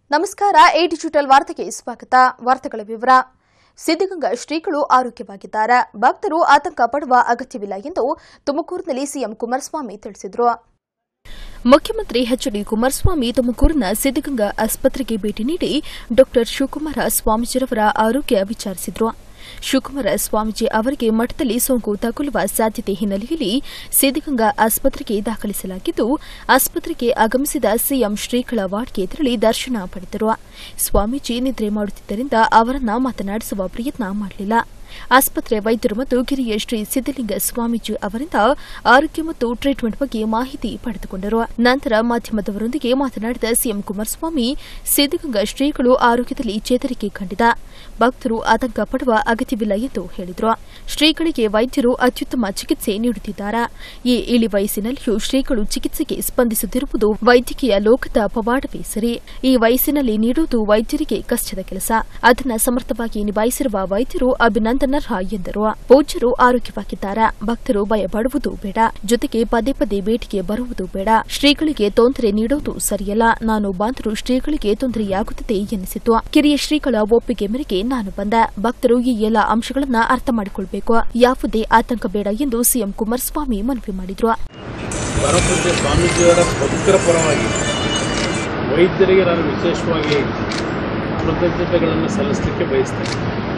ನಮಸ್ಕಾರ A digital ವಾರ್ತೆಗೆ ಸ್ವಾಗತ ವಾರ್ತೆಗಳ ವಿವರ ಸಿದ್ದಗಂಗಾ ಶ್ರೀಗಳು ಆರೋಗ್ಯವಾಗಿದ್ದಾರೆ ಭಕ್ತರು ಆತಂಕ ಪಡುವ ಅಗತ್ಯವಿಲ್ಲ ಎಂದು ತುಮಕೂರಿನಲ್ಲಿ ಸಿಎಂ ಕುಮಾರಸ್ವಾಮಿ ತಿಳಿಸಿದರು ಮುಖ್ಯಮಂತ್ರಿ ಎಚ್ ಡಿ ಕುಮಾರಸ್ವಾಮಿ ತುಮಕೂರಿನ ಸಿದ್ದಗಂಗಾ ಆಸ್ಪತ್ರೆಗೆ ಭೇಟಿ ನೀಡಿ ಡಾ ಶಿವಕುಮಾರ ಸ್ವಾಮೀಜಿರವರ ಆರೋಗ್ಯ ವಿಚಾರಿಸಿದರು ಶಿವಕುಮಾರ ಸ್ವಾಮೀಜಿ ಅವರಿಗೆ ಮಠದಲ್ಲಿ ಸೋಂಕು ತಗುಲುವ ಸಾಧ್ಯತೆ ಹಿನ್ನೆಲೆಯಲ್ಲಿ ಸಿದ್ದಗಂಗಾ ಆಸ್ಪತ್ರೆಗೆ ದಾಖಲಿಸಲಾಗಿದ್ದು ಆಸ್ಪತ್ರೆಗೆ ಆಗಮಿಸಿದ ಸಿಎಂ ಶ್ರೀಗಳ ವಾರ್ಡ್ಗೆ ತೆರಳಿ ದರ್ಶನ ಪಡೆದರು ಸ್ವಾಮೀಜಿ ನಿದ್ರೆ ಮಾಡುತ್ತಿದ್ದರಿಂದ ಅವರನ್ನ ಮಾತನಾಡಿಸುವ ಪ್ರಯತ್ನ ಮಾಡಲಿಲ್ಲ ಆಸ್ಪತ್ರೆ ವೈದ್ಯರು ಮತ್ತು ಕಿರಿಯ ಶ್ರೀ ಸಿದ್ದಲಿಂಗ ಸ್ವಾಮೀಜಿ ಅವರಿಂದ ಆರೋಗ್ಯ ಮತ್ತು ಟ್ರೀಟ್ಮೆಂಟ್ ಬಗ್ಗೆ ಮಾಹಿತಿ ಪಡೆದುಕೊಂಡರು ನಂತರ ಮಾಧ್ಯಮದವರೊಂದಿಗೆ ಮಾತನಾಡಿದ ಸಿಎಂ ಕುಮಾರಸ್ವಾಮಿ ಸಿದ್ದಗಂಗಾ ಶ್ರೀಗಳು ಆರೋಗ್ಯದಲ್ಲಿ ಚೇತರಿಕೆ ಕಂಡಿದೆ ಭಕ್ತರು ಆತಂಕ ಪಡುವ ಅಗತ್ಯವಿಲ್ಲ ಎಂದು ಹೇಳಿದರು ಶ್ರೀಗಳಿಗೆ ವೈದ್ಯರು ಅತ್ಯುತ್ತಮ ಚಿಕಿತ್ಸೆ ನೀಡುತ್ತಿದ್ದಾರೆ ಈ ಇಳಿ ವಯಸ್ಸಿನಲ್ಲಿಯೂ ಶ್ರೀಗಳು ಚಿಕಿತ್ಸೆಗೆ ಸ್ಪಂದಿಸುತ್ತಿರುವುದು ವೈದ್ಯಕೀಯ ಲೋಕದ ಪವಾಡವೇ ಸರಿ ಈ ವಯಸ್ಸಿನಲ್ಲಿ ನೀಡುವುದು ವೈದ್ಯರಿಗೆ ಕಷ್ಟದ ಕೆಲಸ ಅದನ್ನು ಸಮರ್ಥವಾಗಿ ನಿಭಾಯಿಸಿರುವ ವೈದ್ಯರು ಅಭಿನಂದನಾರ್ಹ ಎಂದರು ಪೂಜ್ಯರು ಆರೋಗ್ಯವಾಗಿದ್ದಾರೆ ಭಕ್ತರು ಭಯಪಡುವುದು ಬೇಡ ಜೊತೆಗೆ ಪದೇ ಪದೇ ಭೇಟಿಗೆ ಬರುವುದು ಬೇಡ ಶ್ರೀಗಳಿಗೆ ತೊಂದರೆ ನೀಡುವುದು ಸರಿಯಲ್ಲ ನಾನು ಬಂದರೂ ಶ್ರೀಗಳಿಗೆ ತೊಂದರೆಯಾಗುತ್ತದೆ ಎನ್ನಿಸಿತು ಕಿರಿಯ ಶ್ರೀಗಳ ಒಪ್ಪಿಗೆ ಮೇರೆಗೆ ನಾನು ಬಂದೆ ಭಕ್ತರು ಈ ಎಲ್ಲ ಅಂಶಗಳನ್ನ ಅರ್ಥ ಮಾಡಿಕೊಳ್ಬೇಕು ಯಾವುದೇ ಆತಂಕ ಬೇಡ ಎಂದು ಸಿಎಂ ಕುಮಾರಸ್ವಾಮಿ ಮನವಿ ಮಾಡಿದ್ರು ಪರಪೂಜ್ಯ ಸ್ವಾಮೀಜಿಯವರ ಭಕ್ತರ ಪರವಾಗಿ ವೈದ್ಯರಿಗೆ ನಾನು ವಿಶೇಷವಾಗಿ ಕೃತಜ್ಞತೆಗಳನ್ನು ಸಲ್ಲಿಸಲಿಕ್ಕೆ ಬಯಸ್ತೇನೆ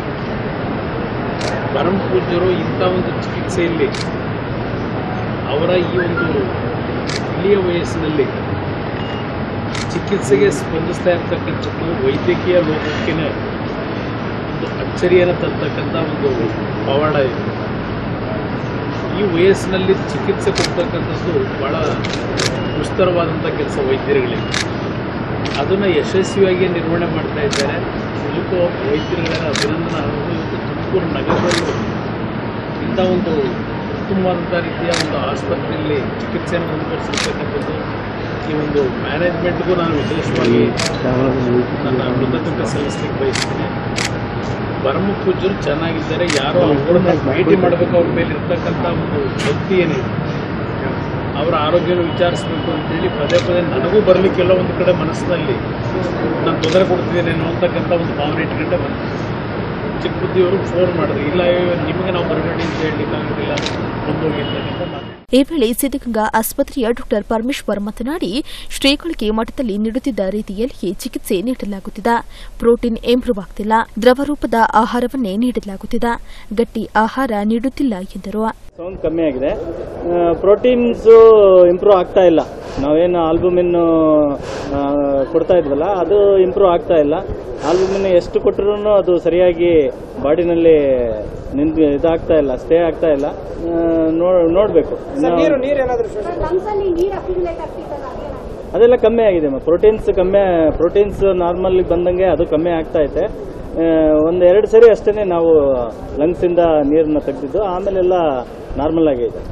ಪರಮ ಪೂಜ್ಯರು ಇಂಥ ಒಂದು ಚಿಕಿತ್ಸೆಯಲ್ಲಿ ಅವರ ಈ ಒಂದು ಇಳಿಯ ವಯಸ್ಸಿನಲ್ಲಿ ಚಿಕಿತ್ಸೆಗೆ ಸ್ಪಂದಿಸ್ತಾ ಇರ್ತಕ್ಕಂಥದ್ದು ವೈದ್ಯಕೀಯ ಲೋಕಕ್ಕೆ ಒಂದು ಅಚ್ಚರಿಯನ್ನು ತರ್ತಕ್ಕಂಥ ಒಂದು ಪವಾಡ ಇದೆ ಈ ವಯಸ್ಸಿನಲ್ಲಿ ಚಿಕಿತ್ಸೆ ಕೊಡ್ತಕ್ಕಂಥದ್ದು ಭಾಳ ದುಸ್ತರವಾದಂಥ ಕೆಲಸ ವೈದ್ಯರುಗಳಿಗೆ ಅದನ್ನು ಯಶಸ್ವಿಯಾಗಿ ನಿರ್ವಹಣೆ ಮಾಡ್ತಾ ಇದ್ದಾರೆ ಇದಕ್ಕೂ ವೈದ್ಯರುಗಳ ಅಭಿನಂದನೆ ಹಾಗೂ ಇವತ್ತು ತುಮಕೂರು ನಗರದಲ್ಲೂ ಇಂಥ ಒಂದು ಉತ್ತಮವಾದಂಥ ರೀತಿಯ ಒಂದು ಆಸ್ಪತ್ರೆಯಲ್ಲಿ ಚಿಕಿತ್ಸೆಯನ್ನು ಮುಂದುವರಿಸಿರ್ತಕ್ಕಂಥದ್ದು ಈ ಒಂದು ಮ್ಯಾನೇಜ್ಮೆಂಟ್ಗೂ ನಾನು ವಿಶೇಷವಾಗಿ ನನ್ನ ಕೃತಜ್ಞತೆ ಸಲ್ಲಿಸಲಿಕ್ಕೆ ಬಯಸ್ತೀನಿ ಪರಮ ಪೂಜ್ಯರು ಚೆನ್ನಾಗಿದ್ದಾರೆ ಯಾರೋ ಅವ್ರನ್ನ ಭೇಟಿ ಮಾಡಬೇಕು ಅವ್ರ ಮೇಲೆ ಇರ್ತಕ್ಕಂಥ ಒಂದು ಭಕ್ತಿ ಏನಿದೆ ಅವರ ಆರೋಗ್ಯನ ವಿಚಾರಿಸಬೇಕು ಅಂತೇಳಿ ಪದೇ ಪದೇ ನನಗೂ ಬರಲಿಕ್ಕೆಲ್ಲ ಒಂದು ಕಡೆ ಮನಸ್ಸಿನಲ್ಲಿ ನಾನು ತೊಂದರೆ ಕೊಡ್ತಿದ್ದೇನೆ ಅಂತಕ್ಕಂಥ ಒಂದು ಭಾವನೆ ಇಟ್ಕೊಂಡೆ ಬಂದೆ ಚಿಕ್ಕ ಬುದ್ಧಿಯವರು ಫೋನ್ ಮಾಡಿದ್ರು ಇಲ್ಲ ಅಯ್ಯೋ, ನಿಮಗೆ ನಾವು ಬರಬೇಡಿ ಅಂತ ಹೇಳಲಿಕ್ಕಾಗೋದಿಲ್ಲ ಬಂದೋಗಿ ಅಂತಕ್ಕಂಥ ಮಾತು ಈ ವೇಳೆ ಸಿದ್ದಗಂಗಾ ಆಸ್ಪತ್ರೆಯ ಡಾ ಪರಮೇಶ್ವರ್ ಮಾತನಾಡಿ ಶ್ರೀಗಳಿಗೆ ಮಠದಲ್ಲಿ ನೀಡುತ್ತಿದ್ದ ರೀತಿಯಲ್ಲಿಯೇ ಚಿಕಿತ್ಸೆ ನೀಡಲಾಗುತ್ತಿದೆ ಪ್ರೋಟೀನ್ ಇಂಪ್ರೂವ್ ಆಗ್ತಿಲ್ಲ ದ್ರವ ರೂಪದ ಆಹಾರವನ್ನೇ ನೀಡಲಾಗುತ್ತಿದೆ ಗಟ್ಟಿ ಆಹಾರ ನೀಡುತ್ತಿಲ್ಲ ಎಂದರು ಸೌಂಡ್ ಕಮ್ಮಿ ಆಗಿದೆ ಪ್ರೋಟೀನ್ಸು ಇಂಪ್ರೂವ್ ಆಗ್ತಾ ಇಲ್ಲ ನಾವೇನು ಆಲ್ಬುಮಿನ್ ಕೊಡ್ತಾ ಇದ್ವಲ್ಲ ಅದು ಇಂಪ್ರೂವ್ ಆಗ್ತಾ ಇಲ್ಲ ಆಲ್ಬುಮಿನ್ ಎಷ್ಟು ಕೊಟ್ಟರು ಅದು ಸರಿಯಾಗಿ ಬಾಡಿನಲ್ಲಿ ನಿಂತು ಇದಾಗ್ತಾ ಇಲ್ಲ ಸ್ಟೇ ಆಗ್ತಾ ಇಲ್ಲ ಆ, ನೋ- ನೋಡ್ಬೇಕು ಇನ್ನು- ಲಂಗ್ಸಲ್ಲಿ ನೀರು ಅಕ್ಯುಮುಲೇಟ್ ಆಗ್ತಿತ್ತಲ್ಲ ಅದೇನಾಗಿದೆ ಅದೆಲ್ಲ ಕಮ್ಮಿ ಆಗಿದೆ ಪ್ರೋಟೀನ್ಸ್ ಕಮ್ಮಿ ಪ್ರೋಟೀನ್ಸ್ ನಾರ್ಮಲ್ ಬಂದಂಗೆ ಅದು ಕಮ್ಮಿ ಆಗ್ತಾ ಐತೆ ಆ, ಒಂದ್ ಎರಡು ಸರಿ ಅಷ್ಟೇ ನಾವು ಲಂಗ್ಸ್ ಇಂದ ನೀರನ್ನ ತೆಗೆದಿದ್ದು ಆಮೇಲೆಲ್ಲ ನಾರ್ಮಲ್ ಆಗೇ ಇದೆ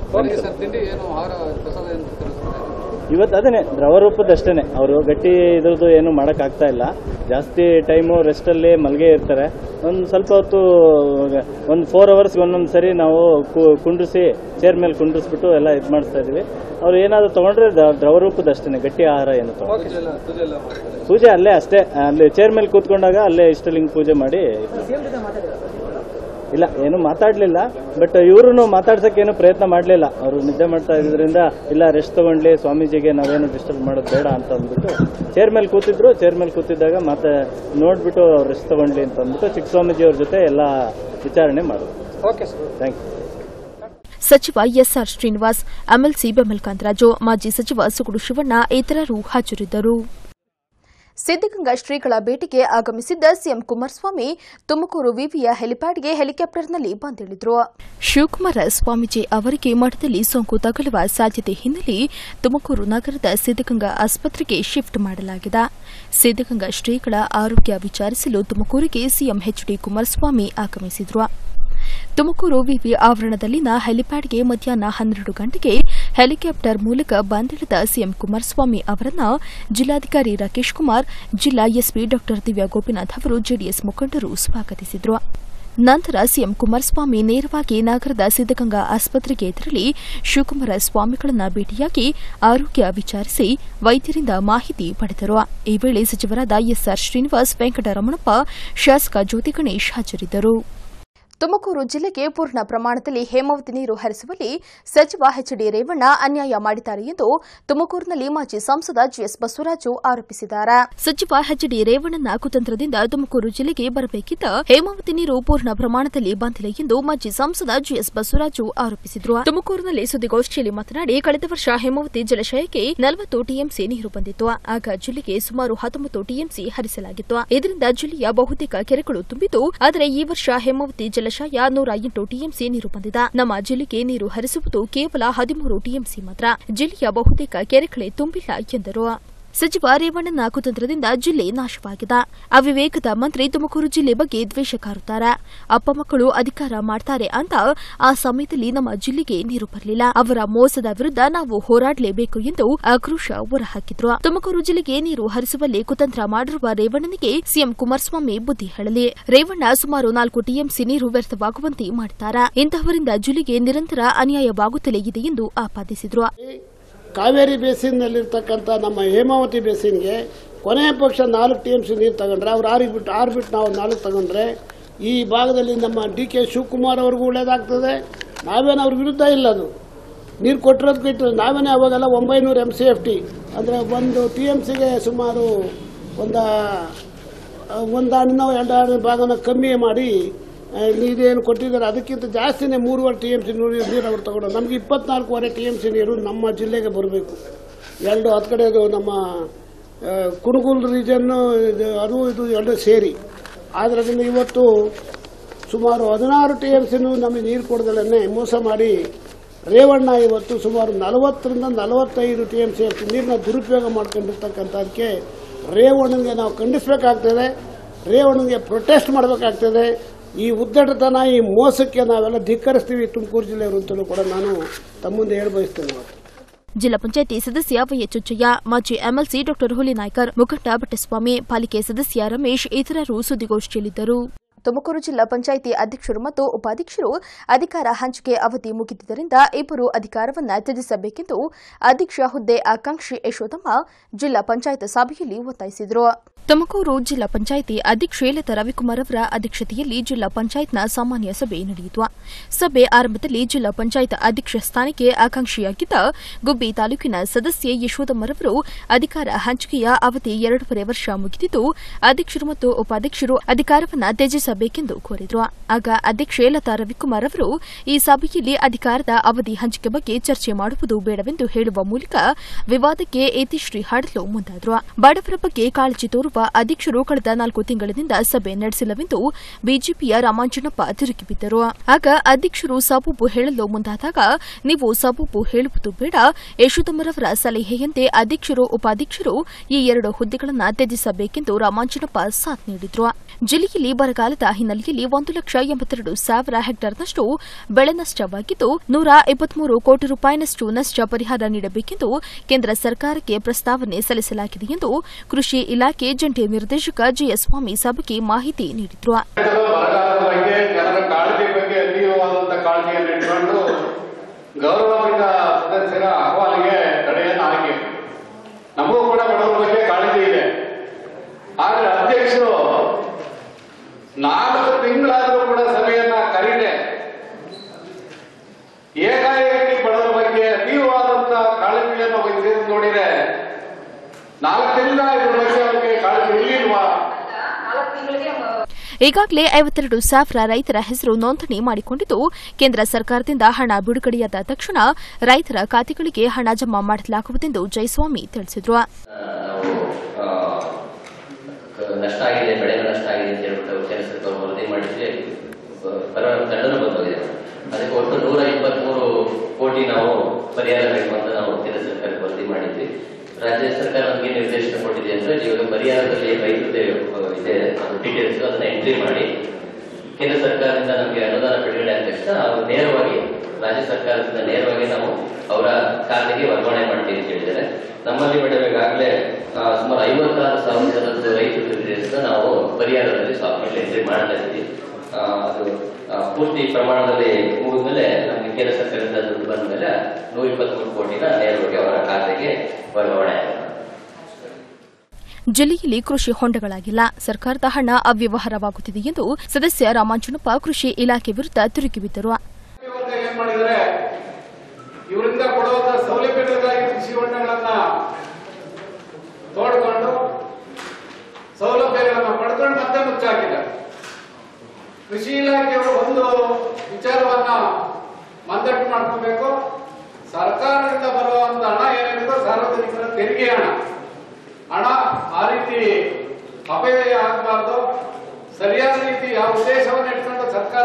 ಇವತ್ತು ಅದೇನೆ ದ್ರವ ರೂಪದಷ್ಟೇನೆ ಅವರು ಗಟ್ಟಿ ಇದ್ರದ್ದು ಏನು ಮಾಡಕ್ ಆಗ್ತಾ ಇಲ್ಲ ಜಾಸ್ತಿ ಟೈಮು ರೆಸ್ಟಲ್ಲಿ ಮಲ್ಗೆ ಇರ್ತಾರೆ ಒಂದು ಸ್ವಲ್ಪ ಹೊತ್ತು ಒಂದು ಫೋರ್ ಅವರ್ಸ್ ಒಂದೊಂದು ಸರಿ ನಾವು ಕು- ಕುಂಡ್ರಿಸಿ ಚೇರ್ ಮೇಲೆ ಕುಂಡ್ರಿಸ್ಬಿಟ್ಟು ಎಲ್ಲ ಇದು ಮಾಡಿಸ್ತಾ ಇದೀವಿ ಅವ್ರು ಏನಾದ್ರು ತಗೊಂಡ್ರೆ ದ- ದ್ರವ ರೂಪದಷ್ಟೇನೆ ಗಟ್ಟಿ ಆಹಾರ ಏನು ತಗೊಂಡ್ರೆ ಪೂಜೆ ಅಲ್ಲೇ ಅಷ್ಟೇ ಅಲ್ಲಿ ಚೇರ್ ಮೇಲೆ ಕೂತ್ಕೊಂಡಾಗ ಅಲ್ಲೇ ಇಷ್ಟಲಿಂಗ ಪೂಜೆ ಮಾಡಿ ಇಲ್ಲ ಏನು ಮಾತಾಡ್ಲಿಲ್ಲ ಬಟ್ ಇವರು ಮಾತಾಡ್ಸಕ್ಕೆ ಏನು ಪ್ರಯತ್ನ ಮಾಡಲಿಲ್ಲ ಅವರು ನಿದ್ದೆ ಮಾಡ್ತಾ ಇದ್ರಿಂದ ಇಲ್ಲ ರೆಸ್ಟ್ ತಗೊಂಡ್ಲಿ ಸ್ವಾಮೀಜಿಗೆ ನಾವೇನು ಡಿಸ್ಟರ್ಬ್ ಮಾಡೋದು ಬೇಡ ಅಂತ ಅಂದ್ಬಿಟ್ಟು ಚೇರ್ ಮೇಲೆ ಕೂತಿದ್ರು ಚೇರ್ ಮೇಲೆ ಕೂತಿದ್ದಾಗ ಮತ್ತೆ ನೋಡ್ಬಿಟ್ಟು ರೆಸ್ಟ್ ತಗೊಂಡ್ಲಿ ಅಂತ ಅಂದ್ಬಿಟ್ಟು ಚಿಕ್ಕ ಸ್ವಾಮೀಜಿ ಅವ್ರ ಜೊತೆ ಎಲ್ಲ ವಿಚಾರಣೆ ಮಾಡೋದು ಥ್ಯಾಂಕ್ ಯು ಸಚಿವ S R Srinivas MLC BEML Kantharaju ಮಾಜಿ ಸಚಿವ ಸುಗುಡು ಶಿವಣ್ಣ ಇತರರು ಹಾಜರಿದ್ದರು ಸಿದ್ದಗಂಗಾ ಶ್ರೀಗಳ ಭೇಟಿಗೆ ಆಗಮಿಸಿದ್ದ ಸಿಎಂ ಕುಮಾರಸ್ವಾಮಿ ತುಮಕೂರು ವಿವಿಯ ಹೆಲಿಪ್ಯಾಡ್ಗೆ ಹೆಲಿಕಾಪ್ಟರ್ನಲ್ಲಿ ಬಂದಿಳಿದ್ರು ಶಿವಕುಮಾರ ಸ್ವಾಮೀಜಿ ಅವರಿಗೆ ಮಠದಲ್ಲಿ ಸೋಂಕು ತಗುಲುವ ಸಾಧ್ಯತೆ ಹಿನ್ನೆಲೆ ತುಮಕೂರು ನಗರದ ಸಿದ್ದಗಂಗಾ ಆಸ್ಪತ್ರೆಗೆ ಶಿಫ್ಟ್ ಮಾಡಲಾಗಿದೆ ಸಿದ್ದಗಂಗಾ ಶ್ರೀಗಳ ಆರೋಗ್ಯ ವಿಚಾರಿಸಲು ತುಮಕೂರಿಗೆ ಸಿಎಂ ಎಚ್ಡಿ ಕುಮಾರಸ್ವಾಮಿ ಆಗಮಿಸಿದ್ರು ತುಮಕೂರು ವಿವಿ ಆವರಣದಲ್ಲಿನ ಹೆಲಿಪ್ಯಾಡ್ಗೆ ಮಧ್ಯಾಹ್ನ ಹನ್ನೆರಡು ಗಂಟೆಗೆ ಹೆಲಿಕಾಪ್ಟರ್ ಮೂಲಕ ಬಂದಿಳಿದ ಸಿಎಂ ಕುಮಾರಸ್ವಾಮಿ ಅವರನ್ನ ಜಿಲ್ಲಾಧಿಕಾರಿ ರಾಕೇಶ್ ಕುಮಾರ್ ಜಿಲ್ಲಾ ಎಸ್ಪಿ ಡಾ ದಿವ್ಯಾ ಗೋಪಿನಾಥ್ ಅವರು ಜೆಡಿಎಸ್ ಮುಖಂಡರು ಸ್ವಾಗತಿಸಿದ್ರು ನಂತರ ಸಿಎಂ ಕುಮಾರಸ್ವಾಮಿ ನೇರವಾಗಿ ನಗರದ ಸಿದ್ದಗಂಗಾ ಆಸ್ಪತ್ರೆಗೆ ತೆರಳಿ ಶಿವಕುಮಾರ ಸ್ವಾಮಿಗಳನ್ನ ಭೇಟಿಯಾಗಿ ಆರೋಗ್ಯ ವಿಚಾರಿಸಿ ವೈದ್ಯರಿಂದ ಮಾಹಿತಿ ಪಡೆದರು ಈ ವೇಳೆ ಸಚಿವರಾದ ಎಸ್ಆರ್ ಶ್ರೀನಿವಾಸ್ ವೆಂಕಟರಮಣಪ್ಪ ಶಾಸಕ ಜ್ಯೋತಿ ಗಣೇಶ್ ಹಾಜರಿದ್ದರು ತುಮಕೂರು ಜಿಲ್ಲೆಗೆ ಪೂರ್ಣ ಪ್ರಮಾಣದಲ್ಲಿ ಹೇಮಾವತಿ ನೀರು ಹರಿಸುವಲ್ಲಿ ಸಚಿವ ಎಚ್ಡಿ ರೇವಣ್ಣ ಅನ್ಯಾಯ ಮಾಡಿದ್ದಾರೆ ಎಂದು ತುಮಕೂರಿನಲ್ಲಿ ಮಾಜಿ ಸಂಸದ ಜಿಎಸ್ ಬಸವರಾಜು ಆರೋಪಿಸಿದ್ದಾರೆ ಸಚಿವ ಎಚ್ಡಿ ರೇವಣ್ಣನ ಕುತಂತ್ರದಿಂದ ತುಮಕೂರು ಜಿಲ್ಲೆಗೆ ಬರಬೇಕಿದ್ದ ಹೇಮಾವತಿ ನೀರು ಪೂರ್ಣ ಪ್ರಮಾಣದಲ್ಲಿ ಬಂದಿಲ್ಲ ಎಂದು ಮಾಜಿ ಸಂಸದ ಜಿಎಸ್ ಬಸವರಾಜು ಆರೋಪಿಸಿದರು ತುಮಕೂರಿನಲ್ಲಿ ಸುದ್ದಿಗೋಷ್ಠಿಯಲ್ಲಿ ಮಾತನಾಡಿ ಕಳೆದ ವರ್ಷ ಹೇಮಾವತಿ ಜಲಾಶಯಕ್ಕೆ ನಲವತ್ತು ಟಿಎಂಸಿ ನೀರು ಬಂದಿತ್ತು ಆಗ ಜಿಲ್ಲೆಗೆ ಸುಮಾರು ಹತ್ತೊಂಬತ್ತು ಟಿಎಂಸಿ ಹರಿಸಲಾಗಿತ್ತು ಇದರಿಂದ ಜಿಲ್ಲೆಯ ಬಹುತೇಕ ಕೆರೆಗಳು ತುಂಬಿದ್ದು ಆದರೆ ಈ ವರ್ಷ ಹೇಮಾವತಿ ಜಲಾಶಯ ನೂರ ಎಂಟು ಟಿಎಂಸಿ ನೀರು ಬಂದಿದೆ ನಮ್ಮ ಜಿಲ್ಲೆಗೆ ನೀರು ಹರಿಸುವುದು ಕೇವಲ ಹದಿಮೂರು ಟಿಎಂಸಿ ಮಾತ್ರ ಜಿಲ್ಲೆಯ ಬಹುತೇಕ ಕೆರೆಗಳೇ ತುಂಬಿಲ್ಲ ಎಂದರು ಸಚಿವ ರೇವಣ್ಣನ ಕುತಂತ್ರದಿಂದ ಜಿಲ್ಲೆ ನಾಶವಾಗಿದೆ ಅವಿವೇಕದ ಮಂತ್ರಿ ತುಮಕೂರು ಜಿಲ್ಲೆ ಬಗ್ಗೆ ದ್ವೇಷ ಕಾರುತ್ತಾರೆ ಅಪ್ಪ ಮಕ್ಕಳು ಅಧಿಕಾರ ಮಾಡ್ತಾರೆ ಅಂತ ಆ ಸಮಯದಲ್ಲಿ ನಮ್ಮ ಜಿಲ್ಲೆಗೆ ನೀರು ಬರಲಿಲ್ಲ ಅವರ ಮೋಸದ ವಿರುದ್ಧ ನಾವು ಹೋರಾಡಲೇಬೇಕು ಎಂದು ಆಕ್ರೋಶ ಹೊರಹಾಕಿದ್ರು ತುಮಕೂರು ಜಿಲ್ಲೆಗೆ ನೀರು ಹರಿಸುವಲ್ಲಿ ಕುತಂತ್ರ ಮಾಡಿರುವ ರೇವಣ್ಣನಿಗೆ ಸಿಎಂ ಕುಮಾರಸ್ವಾಮಿ ಬುದ್ಧಿ ಹೇಳಲಿ ರೇವಣ್ಣ ಸುಮಾರು ನಾಲ್ಕು ಟಿಎಂಸಿ ನೀರು ವ್ಯರ್ಥವಾಗುವಂತೆ ಮಾಡಿದ್ದಾರೆ ಇಂತಹವರಿಂದ ಜಿಲ್ಲೆಗೆ ನಿರಂತರ ಅನ್ಯಾಯವಾಗುತ್ತಲೇ ಇದೆ ಎಂದು ಆಪಾದಿಸಿದ್ರು ಕಾವೇರಿ ಬೇಸಿನ್ನಲ್ಲಿರ್ತಕ್ಕಂಥ ನಮ್ಮ ಹೇಮಾವತಿ ಬೇಸಿನ್ಗೆ ಕೊನೆಯ ಪಕ್ಷ ನಾಲ್ಕು ಟಿ ಎಮ್ ಸಿ ನೀರು ತಗೊಂಡ್ರೆ ಅವ್ರು ಆರಿಗೆ ಬಿಟ್ಟು ಆರು ಬಿಟ್ಟು ನಾವು ನಾಲ್ಕು ತಗೊಂಡ್ರೆ ಈ ಭಾಗದಲ್ಲಿ ನಮ್ಮ ಡಿ ಕೆ ಶಿವಕುಮಾರ್ ಅವ್ರಿಗೂ ಒಳ್ಳೇದಾಗ್ತದೆ ನಾವೇನು ಅವ್ರ ವಿರುದ್ಧ ಇಲ್ಲ ಅದು ನೀರು ಕೊಟ್ಟಿರೋದಕ್ಕೂ ಇಟ್ಟು ನಾವೇನೇ ಅವಾಗೆಲ್ಲ ಒಂಬೈನೂರು ಎಮ್ ಸಿ ಎಫ್ ಟಿ ಅಂದರೆ ಒಂದು ಟಿ ಎಮ್ ಸಿಗೆ ಸುಮಾರು ಒಂದು ಒಂದು ಹಣ್ಣು ಎರಡು ಹಣ್ಣು ಭಾಗನ ಕಮ್ಮಿ ಮಾಡಿ ಆ, ಇದೇನು ಕೊಟ್ಟಿದ್ದಾರೆ ಅದಕ್ಕಿಂತ ಜಾಸ್ತಿನೇ ಮೂರುವರೆ ಟಿ ಎಮ್ ಸಿ ನೀರು ನೀರು ಅವ್ರು ತಗೊಂಡು ನಮಗೆ ಇಪ್ಪತ್ನಾಲ್ಕೂವರೆ ಟಿ ಎಮ್ ಸಿ ನೀರು ನಮ್ಮ ಜಿಲ್ಲೆಗೆ ಬರಬೇಕು ಎರಡು ಹತ್ತು ಕಡೆ ಅದು ನಮ್ಮ ಆ, ಕುಣಗುಲ್ ರೀಜನ್ನು ಇದು ಅದು ಇದು ಎರಡು ಸೇರಿ ಆದ್ದರಿಂದ ಇವತ್ತು ಸುಮಾರು ಹದಿನಾರು ಟಿ ಎಮ್ ಸಿನೂ ನಮಗೆ ನೀರು ಕೊಡದಲ್ಲೇ ಮೋಸ ಮಾಡಿ ರೇವಣ್ಣ ಇವತ್ತು ಸುಮಾರು ನಲವತ್ತರಿಂದ ನಲವತ್ತೈದು ಟಿ ಎಮ್ ಸಿ ಅಷ್ಟು ನೀರನ್ನ ದುರುಪಯೋಗ ಮಾಡ್ಕೊಂಡಿರ್ತಕ್ಕಂಥದ್ದಕ್ಕೆ ರೇವಣ್ಣನಿಗೆ ನಾವು ಖಂಡಿಸಬೇಕಾಗ್ತದೆ ರೇವಣ್ಣನಿಗೆ ಪ್ರೊಟೆಸ್ಟ್ ಮಾಡಬೇಕಾಗ್ತದೆ ಈ ಉದ್ದಟತನ ಈ ಮೋಸಕ್ಕೆ ನಾವೆಲ್ಲ ಧಿಕ್ಕರಿಸ್ತೀವಿ ತುಮಕೂರು ಜಿಲ್ಲೆಯವರು ಅಂತಲೂ ಕೂಡ ನಾನು ತಮ್ಮ ಮುಂದೆ ಹೇಳಿ ಬಯಸ್ತೇನೆ ಇವತ್ತು ಜಿಲ್ಲಾ ಪಂಚಾಯಿತಿ ಸದಸ್ಯ ವೈಎಚ್ ಚುಚ್ಚಯ್ಯ ಮಾಜಿ ಎಂಎಲ್ಸಿ ಡಾ ಹುಲಿ ನಾಯ್ಕರ್ ಮುಖಂಡ ಭಟ್ಟಸ್ವಾಮಿ ಪಾಲಿಕೆ ಸದಸ್ಯ ರಮೇಶ್ ಇತರರು ಸುದ್ದಿಗೋಷ್ಠಿಯಲ್ಲಿದ್ದರು ತುಮಕೂರು ಜಿಲ್ಲಾ ಪಂಚಾಯಿತಿ ಅಧ್ಯಕ್ಷರು ಮತ್ತು ಉಪಾಧ್ಯಕ್ಷರು ಅಧಿಕಾರ ಹಂಚಿಕೆ ಅವಧಿ ಮುಗಿದಿದ್ದರಿಂದ ಇಬ್ಬರು ಅಧಿಕಾರವನ್ನು ತ್ಯಜಿಸಬೇಕೆಂದು ಅಧ್ಯಕ್ಷ ಹುದ್ದೆ ಆಕಾಂಕ್ಷಿ ಯಶೋಧಮ್ಮ ಜಿಲ್ಲಾ ಪಂಚಾಯತ್ ಸಭೆಯಲ್ಲಿ ಒತ್ತಾಯಿಸಿದರು ತುಮಕೂರು ಜಿಲ್ಲಾ ಪಂಚಾಯಿತಿ ಅಧ್ಯಕ್ಷೆ ಲತಾ ರವಿಕುಮಾರ್ ಅವರ ಅಧ್ಯಕ್ಷತೆಯಲ್ಲಿ ಜಿಲ್ಲಾ ಪಂಚಾಯತ್ನ ಸಾಮಾನ್ಯ ಸಭೆ ನಡೆಯಿತು ಸಭೆ ಆರಂಭದಲ್ಲಿ ಜಿಲ್ಲಾ ಪಂಚಾಯತ್ ಅಧ್ಯಕ್ಷ ಸ್ಥಾನಕ್ಕೆ ಆಕಾಂಕ್ಷಿಯಾಗಿದ್ದ ಗುಬ್ಬಿ ತಾಲೂಕಿನ ಸದಸ್ಯೆ ಯಶೋಧಮ್ಮರವರು ಅಧಿಕಾರ ಹಂಚಿಕೆಯ ಅವಧಿ ಎರಡೂವರೆ ವರ್ಷ ಮುಗಿದಿದ್ದು ಅಧ್ಯಕ್ಷರು ಮತ್ತು ಉಪಾಧ್ಯಕ್ಷರು ಅಧಿಕಾರವನ್ನು ತ್ಯಜಿಸಬೇಕೆಂದು ಕೋರಿದರು ಆಗ ಅಧ್ಯಕ್ಷೆ ಲತಾ ರವಿಕುಮಾರ್ ಅವರು ಈ ಸಭೆಯಲ್ಲಿ ಅಧಿಕಾರದ ಅವಧಿ ಹಂಚಿಕೆ ಬಗ್ಗೆ ಚರ್ಚೆ ಮಾಡುವುದು ಬೇಡವೆಂದು ಹೇಳುವ ಮೂಲಕ ವಿವಾದಕ್ಕೆ ಏತಿಶ್ರೀ ಹಾಡಲು ಮುಂದಾದರು ಬಡವರ ಬಗ್ಗೆ ಕಾಳಜಿ ತೋರುವ ಅಧ್ಯಕ್ಷರು ಕಳೆದ ನಾಲ್ಕು ತಿಂಗಳಿನಿಂದ ಸಭೆ ನಡೆಸಿಲ್ಲವೆಂದು ಬಿಜೆಪಿಯ ರಾಮಾಂಜನಪ್ಪ ತಿರುಗಿಬಿದ್ದರು ಆಗ ಅಧ್ಯಕ್ಷರು ಸಬೂಬು ಹೇಳಲು ಮುಂದಾದಾಗ ನೀವು ಸಬೂಬು ಹೇಳುವುದು ಬೇಡ ಯಶೋಧಮ್ಮರವರ ಸಲಹೆಯಂತೆ ಅಧ್ಯಕ್ಷರು ಉಪಾಧ್ಯಕ್ಷರು ಈ ಎರಡು ಹುದ್ದೆಗಳನ್ನು ತ್ಯಜಿಸಬೇಕೆಂದು ರಾಮಾಂಜನಪ್ಪ ಸಾಥ್ ನೀಡಿದ್ರು ಜಿಲ್ಲೆಯಲ್ಲಿ ಬರಗಾಲದ ಹಿನ್ನೆಲೆಯಲ್ಲಿ ಒಂದು ಲಕ್ಷ ಎಂಬತ್ತೆರಡು ಸಾವಿರ ಹೆಕ್ಟೇರ್ನಷ್ಟು ಬೆಳೆ ನಷ್ಟವಾಗಿದ್ದು ನೂರ ಇಪ್ಪತ್ಮೂರು ಕೋಟಿ ರೂಪಾಯಿನಷ್ಟು ನಷ್ಟ ಪರಿಹಾರ ನೀಡಬೇಕೆಂದು ಕೇಂದ್ರ ಸರ್ಕಾರಕ್ಕೆ ಪ್ರಸ್ತಾವನೆ ಸಲ್ಲಿಸಲಾಗಿದೆ ಎಂದು ಕೃಷಿ ಇಲಾಖೆ ಜಂಟಿ ನಿರ್ದೇಶಕ ಜಿಎಸ್ ಸ್ವಾಮಿ ಸಭೆಗೆ ಮಾಹಿತಿ ನೀಡಿದ್ರು ಬರಗಾಲದ ಬಗ್ಗೆ ಜನರ ಕಾಳಜಿ ಬಗ್ಗೆ ಅತೀವವಾದಂತ ಕಾಳಜಿಯನ್ನು ಇಟ್ಕೊಂಡು ಗೌರವಾನ್ವಿತ ಸದಸ್ಯರ ಅಹವಾಲಿಗೆ ತಡೆಯನ್ನು ಹಾಕಿ ನಮಗೂ ಕೂಡ ಬಡವರ ಬಗ್ಗೆ ಕಾಳಜಿ ಇದೆ ಆದ್ರೆ ಅಧ್ಯಕ್ಷರು ನಾಲ್ಕು ತಿಂಗಳಾದರೂ ಕೂಡ ಸಭೆಯನ್ನ ಕರೀದೆ ಏಕಾಏಕಿ ಬಡವರ ಬಗ್ಗೆ ಅತೀವವಾದಂತ ಕಾಳಜಿಯನ್ನು ವಹಿಸಿದ್ದು ನೋಡಿದ್ರೆ ನಾಲ್ಕು ತಿಂಗಳ ಇದ್ರ ಬಗ್ಗೆ ಅವ್ರಿಗೆ ಕಾಳಜಿ ಇರ್ಲಿಲ್ವಾ ಈಗಾಗಲೇ ಐವತ್ತೆರಡು ಸಾವಿರ ರೈತರ ಹೆಸರು ನೋಂದಣಿ ಮಾಡಿಕೊಂಡಿದ್ದು ಕೇಂದ್ರ ಸರ್ಕಾರದಿಂದ ಹಣ ಬಿಡುಗಡೆಯಾದ ತಕ್ಷಣ ರೈತರ ಖಾತೆಗಳಿಗೆ ಹಣ ಜಮಾ ಮಾಡಲಾಗುವುದೆಂದು ಜಯಸ್ವಾಮಿ ತಿಳಿಸಿದರು ನಾವು ಆ, ಕ- ನಷ್ಟ ಆಗಿದೆ ಬೆಳೆಗಳ ನಷ್ಟ ಆಗಿದೆ ಅಂತ ಹೇಳ್ಬಿಟ್ಟು ಕೆಲಸಕ್ಕೆ ವರದಿ ಮಾಡಿದ್ರೆ ಪರವಾಗಿ ತಂಡನೂ ಬಂದೋಗಿದೆ ಅದಕ್ಕೆ ಒಟ್ಟು ನೂರ ಇಪ್ಪತ್ಮೂರು ಕೋಟಿ ನಾವು ಪರಿಹಾರ ಬೇಕು ಅಂತ ನಾವು ಕೇಂದ್ರ ಸರ್ಕಾರಕ್ಕೆ ವರದಿ ಮಾಡಿದ್ವಿ ರಾಜ್ಯ ಸರ್ಕಾರ ನಮಗೆ ನಿರ್ದೇಶನ ಕೊಟ್ಟಿದೆ ಅಂದ್ರೆ ಇವಾಗ ಪರಿಹಾರದಲ್ಲಿ ರೈತರದೇ ಇದೆ ಅದು ಡೀಟೇಲ್ಸ್ ಅದನ್ನ ಎಂಟ್ರಿ ಮಾಡಿ ಕೇಂದ್ರ ಸರ್ಕಾರದಿಂದ ನಮಗೆ ಅನುದಾನ ಬಿಡುಗಡೆ ಆದ ತಕ್ಷಣ ಅವರು ನೇರವಾಗಿ ರಾಜ್ಯ ಸರ್ಕಾರದಿಂದ ನೇರವಾಗಿ ನಾವು ಅವರ ಖಾತೆಗೆ ವರ್ಗಾವಣೆ ಮಾಡ್ತೀವಿ ಅಂತ ಹೇಳಿದ್ದಾರೆ ನಮ್ಮಲ್ಲಿ ಮೇಡಮ್ ಈಗಾಗಲೇ ಆ, ಸುಮಾರು ಐವತ್ತಾರು ಸಾವಿರದ ರೈತರ ಡೀಟೇಲ್ಸ್ ನಾವು ಪರಿಹಾರದಲ್ಲಿ ಸಾಫ್ಟ್ವೇರ್ ಎಂಟ್ರಿ ಮಾಡ್ತಾ ಇದ್ದೀವಿ ಆ, ಅದು ಆ, ಪೂರ್ತಿ ಪ್ರಮಾಣದಲ್ಲಿ ಮುಗಿದ್ಮೇಲೆ ನಮಗೆ ಕೇಂದ್ರ ಸರ್ಕಾರದಿಂದ ದುಡ್ಡು ಬಂದ ಮೇಲೆ ನೂರ ಇಪ್ಪತ್ಮೂರು ಕೋಟಿನ ನೇರವಾಗಿ ಅವರ ಖಾತೆಗೆ ವರ್ಗಾವಣೆ ಆಗಿದೆ ಜಿಲ್ಲೆಯಲ್ಲಿ ಕೃಷಿ ಹೊಂಡಗಳಾಗಿಲ್ಲ ಸರ್ಕಾರದ ಹಣ ಅವ್ಯವಹಾರವಾಗುತ್ತಿದೆ ಎಂದು ಸದಸ್ಯ ರಾಮಾಂಜನಪ್ಪ ಕೃಷಿ ಇಲಾಖೆ ವಿರುದ್ಧ ತಿರುಗಿಬಿದ್ದರು ಇವತ್ತು ಏನ್ ಮಾಡಿದರೆ ಇವರಿಂದ ಕೊಡುವಂತ ಸೌಲಭ್ಯಗಳಿಗಾಗಿ ಕೃಷಿ ಹೊಂಡಗಳನ್ನ ತೋಡ್ಕೊಂಡು ಸೌಲಭ್ಯಗಳನ್ನ ಪಡ್ಕೊಂಡು ಮತ್ತೆ ಮುಚ್ಚಾಕಿದ್ದಾರೆ ಕೃಷಿ ಇಲಾಖೆಯವರು ಒಂದು ವಿಚಾರವನ್ನ ಮಂದಟ್ಟು ಮಾಡ್ಕೋಬೇಕು ಸರ್ಕಾರದಿಂದ ಬರುವಂತ ಹಣ ಏನಿದೆ ಸಾರ್ವಜನಿಕರ ತೆರಿಗೆ ಹಣ ಹಣ ಆ ರೀತಿ ಅಪವ್ಯಯ ಆಗಬಾರ್ದು ಸರಿಯಾದ ರೀತಿ ಯಾವ ಉದ್ದೇಶವನ್ನು ಇಟ್ಕೊಂಡು ಸರ್ಕಾರ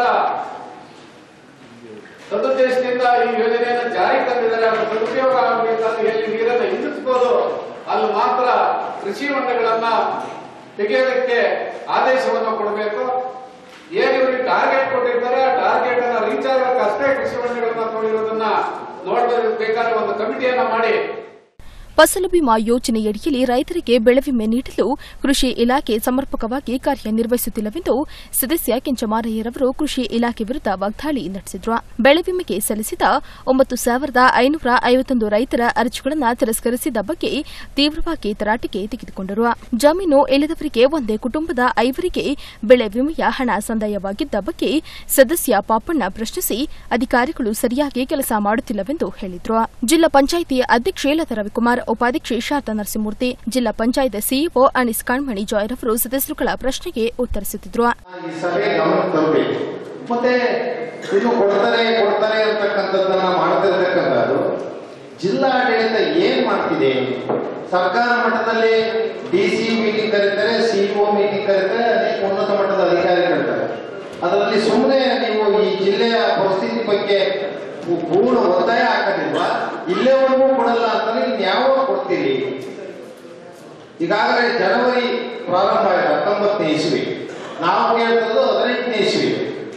ಸದುದ್ದೇಶದಿಂದ ಈ ಯೋಜನೆಯನ್ನು ಜಾರಿಗೆ ತಂದಿದ್ದಾರೆ ಅದರ ಸದುಪಯೋಗ ಆಗಬೇಕಾದ್ರೆ ಎಲ್ಲಿ ನೀರನ್ನು ಹಿಂದಿಸ್ಬೋದು ಅಲ್ಲಿ ಮಾತ್ರ ಕೃಷಿ ಹೊಂಡಗಳನ್ನ ತೆಗೆಯೋದಕ್ಕೆ ಆದೇಶವನ್ನು ಕೊಡಬೇಕು ಏನು ಇವರಿಗೆ ಟಾರ್ಗೆಟ್ ಕೊಟ್ಟಿರ್ತಾರೆ ಆ ಟಾರ್ಗೆಟ್ ಅನ್ನ ರೀಚ್ ಆಗೋಕೆ ಅಷ್ಟೇ ಕೃಷಿ ಹೊಂಡಗಳನ್ನ ತೋಡಿರೋದನ್ನ ನೋಡಬೇಕಾದ್ರೆ ಒಂದು ಕಮಿಟಿಯನ್ನ ಮಾಡಿ ಫಸಲು ಬಿಮಾ ಯೋಜನೆಯಡಿಯಲ್ಲಿ ರೈತರಿಗೆ ಬೆಳೆ ವಿಮೆ ನೀಡಲು ಕೃಷಿ ಇಲಾಖೆ ಸಮರ್ಪಕವಾಗಿ ಕಾರ್ಯನಿರ್ವಹಿಸುತ್ತಿಲ್ಲವೆಂದು ಸದಸ್ಯ ಕೆಂಚಮಾರಯ್ಯರವರು ಕೃಷಿ ಇಲಾಖೆ ವಿರುದ್ಧ ವಾಗ್ದಾಳಿ ನಡೆಸಿದ್ರು ಬೆಳೆ ವಿಮೆಗೆ ಸಲ್ಲಿಸಿದ ಒಂಬತ್ತು ಸಾವಿರದ ಐನೂರ ಐವತ್ತೊಂದು ರೈತರ ಅರ್ಜಿಗಳನ್ನು ತಿರಸ್ಕರಿಸಿದ ಬಗ್ಗೆ ತೀವ್ರವಾಗಿ ತರಾಟೆಗೆ ತೆಗೆದುಕೊಂಡರು ಜಮೀನು ಇಲ್ಲದವರಿಗೆ ಒಂದೇ ಕುಟುಂಬದ ಐವರಿಗೆ ಬೆಳೆ ವಿಮೆಯ ಹಣ ಸಂದಾಯವಾಗಿದ್ದ ಬಗ್ಗೆ ಸದಸ್ಯ ಪಾಪಣ್ಣ ಪ್ರಶ್ನಿಸಿ ಅಧಿಕಾರಿಗಳು ಸರಿಯಾಗಿ ಕೆಲಸ ಮಾಡುತ್ತಿಲ್ಲವೆಂದು ಹೇಳಿದ್ರು ಜಿಲ್ಲಾ ಪಂಚಾಯಿತಿ ಅಧ್ಯಕ್ಷೆ ಲತಾ ರವಿಕುಮಾರ್ ಉಪಾಧ್ಯಕ್ಷೆ ಶಾರದಾ ನರಸಿಂಹಮೂರ್ತಿ ಜಿಲ್ಲಾ ಪಂಚಾಯತ್ ಸಿಇಒ ಅನಿಸ್ ಕಾಣ್ಮಣಿ ಜಾಯ್ರವರು ಸದಸ್ಯರುಗಳ ಪ್ರಶ್ನೆಗೆ ಉತ್ತರಿಸುತ್ತಿದ್ರು ಈ ಸಭೆ ಗಮನಕ್ಕೆ ತರಬೇಕು ಮತ್ತೆ ಇನ್ನು ಕೊಡ್ತಾರೆ ಕೊಡ್ತಾರೆ ಅಂತಕ್ಕಂಥದ್ದನ್ನ ಮಾಡ್ತಿರ್ತಕ್ಕಂಥದ್ದು ಜಿಲ್ಲಾಡಳಿತ ಏನ್ ಮಾಡ್ತಿದೆ ಸರ್ಕಾರ ಮಟ್ಟದಲ್ಲಿ ಡಿ ಸಿ ಮೀಟಿಂಗ್ ಕರೀತಾರೆ ಸಿಇಒ ಮೀಟಿಂಗ್ ಕರೀತಾರೆ ಅನೇಕ ಉನ್ನತ ಮಟ್ಟದ ಅಧಿಕಾರಿ ಕರೀತಾರೆ ಅದರಲ್ಲಿ ಸುಮ್ಮನೆ ನೀವು ಈ ಜಿಲ್ಲೆಯ ಪರಿಸ್ಥಿತಿ ಬಗ್ಗೆ ಪೂ- ಪೂರ್ಣ ಒತ್ತಾಯ ಹಾಕೋದಿಲ್ವಾ ಇಲ್ಲೇವರೆಗೂ ಕೊಡಲ್ಲ ಅಂತಂದ್ರೆ ಇನ್ ಯಾವಾಗ ಕೊಡ್ತೀರಿ ಈಗಾಗಲೇ ಜನವರಿ ಪ್ರಾರಂಭ ಆಗಿದೆ ಹತ್ತೊಂಬತ್ತನೇ ಇಸ್ವಿ ನಾವು ಕೇಳ್ತಿರೋದು ಹದಿನೆಂಟನೇ ಇಸ್ವಿ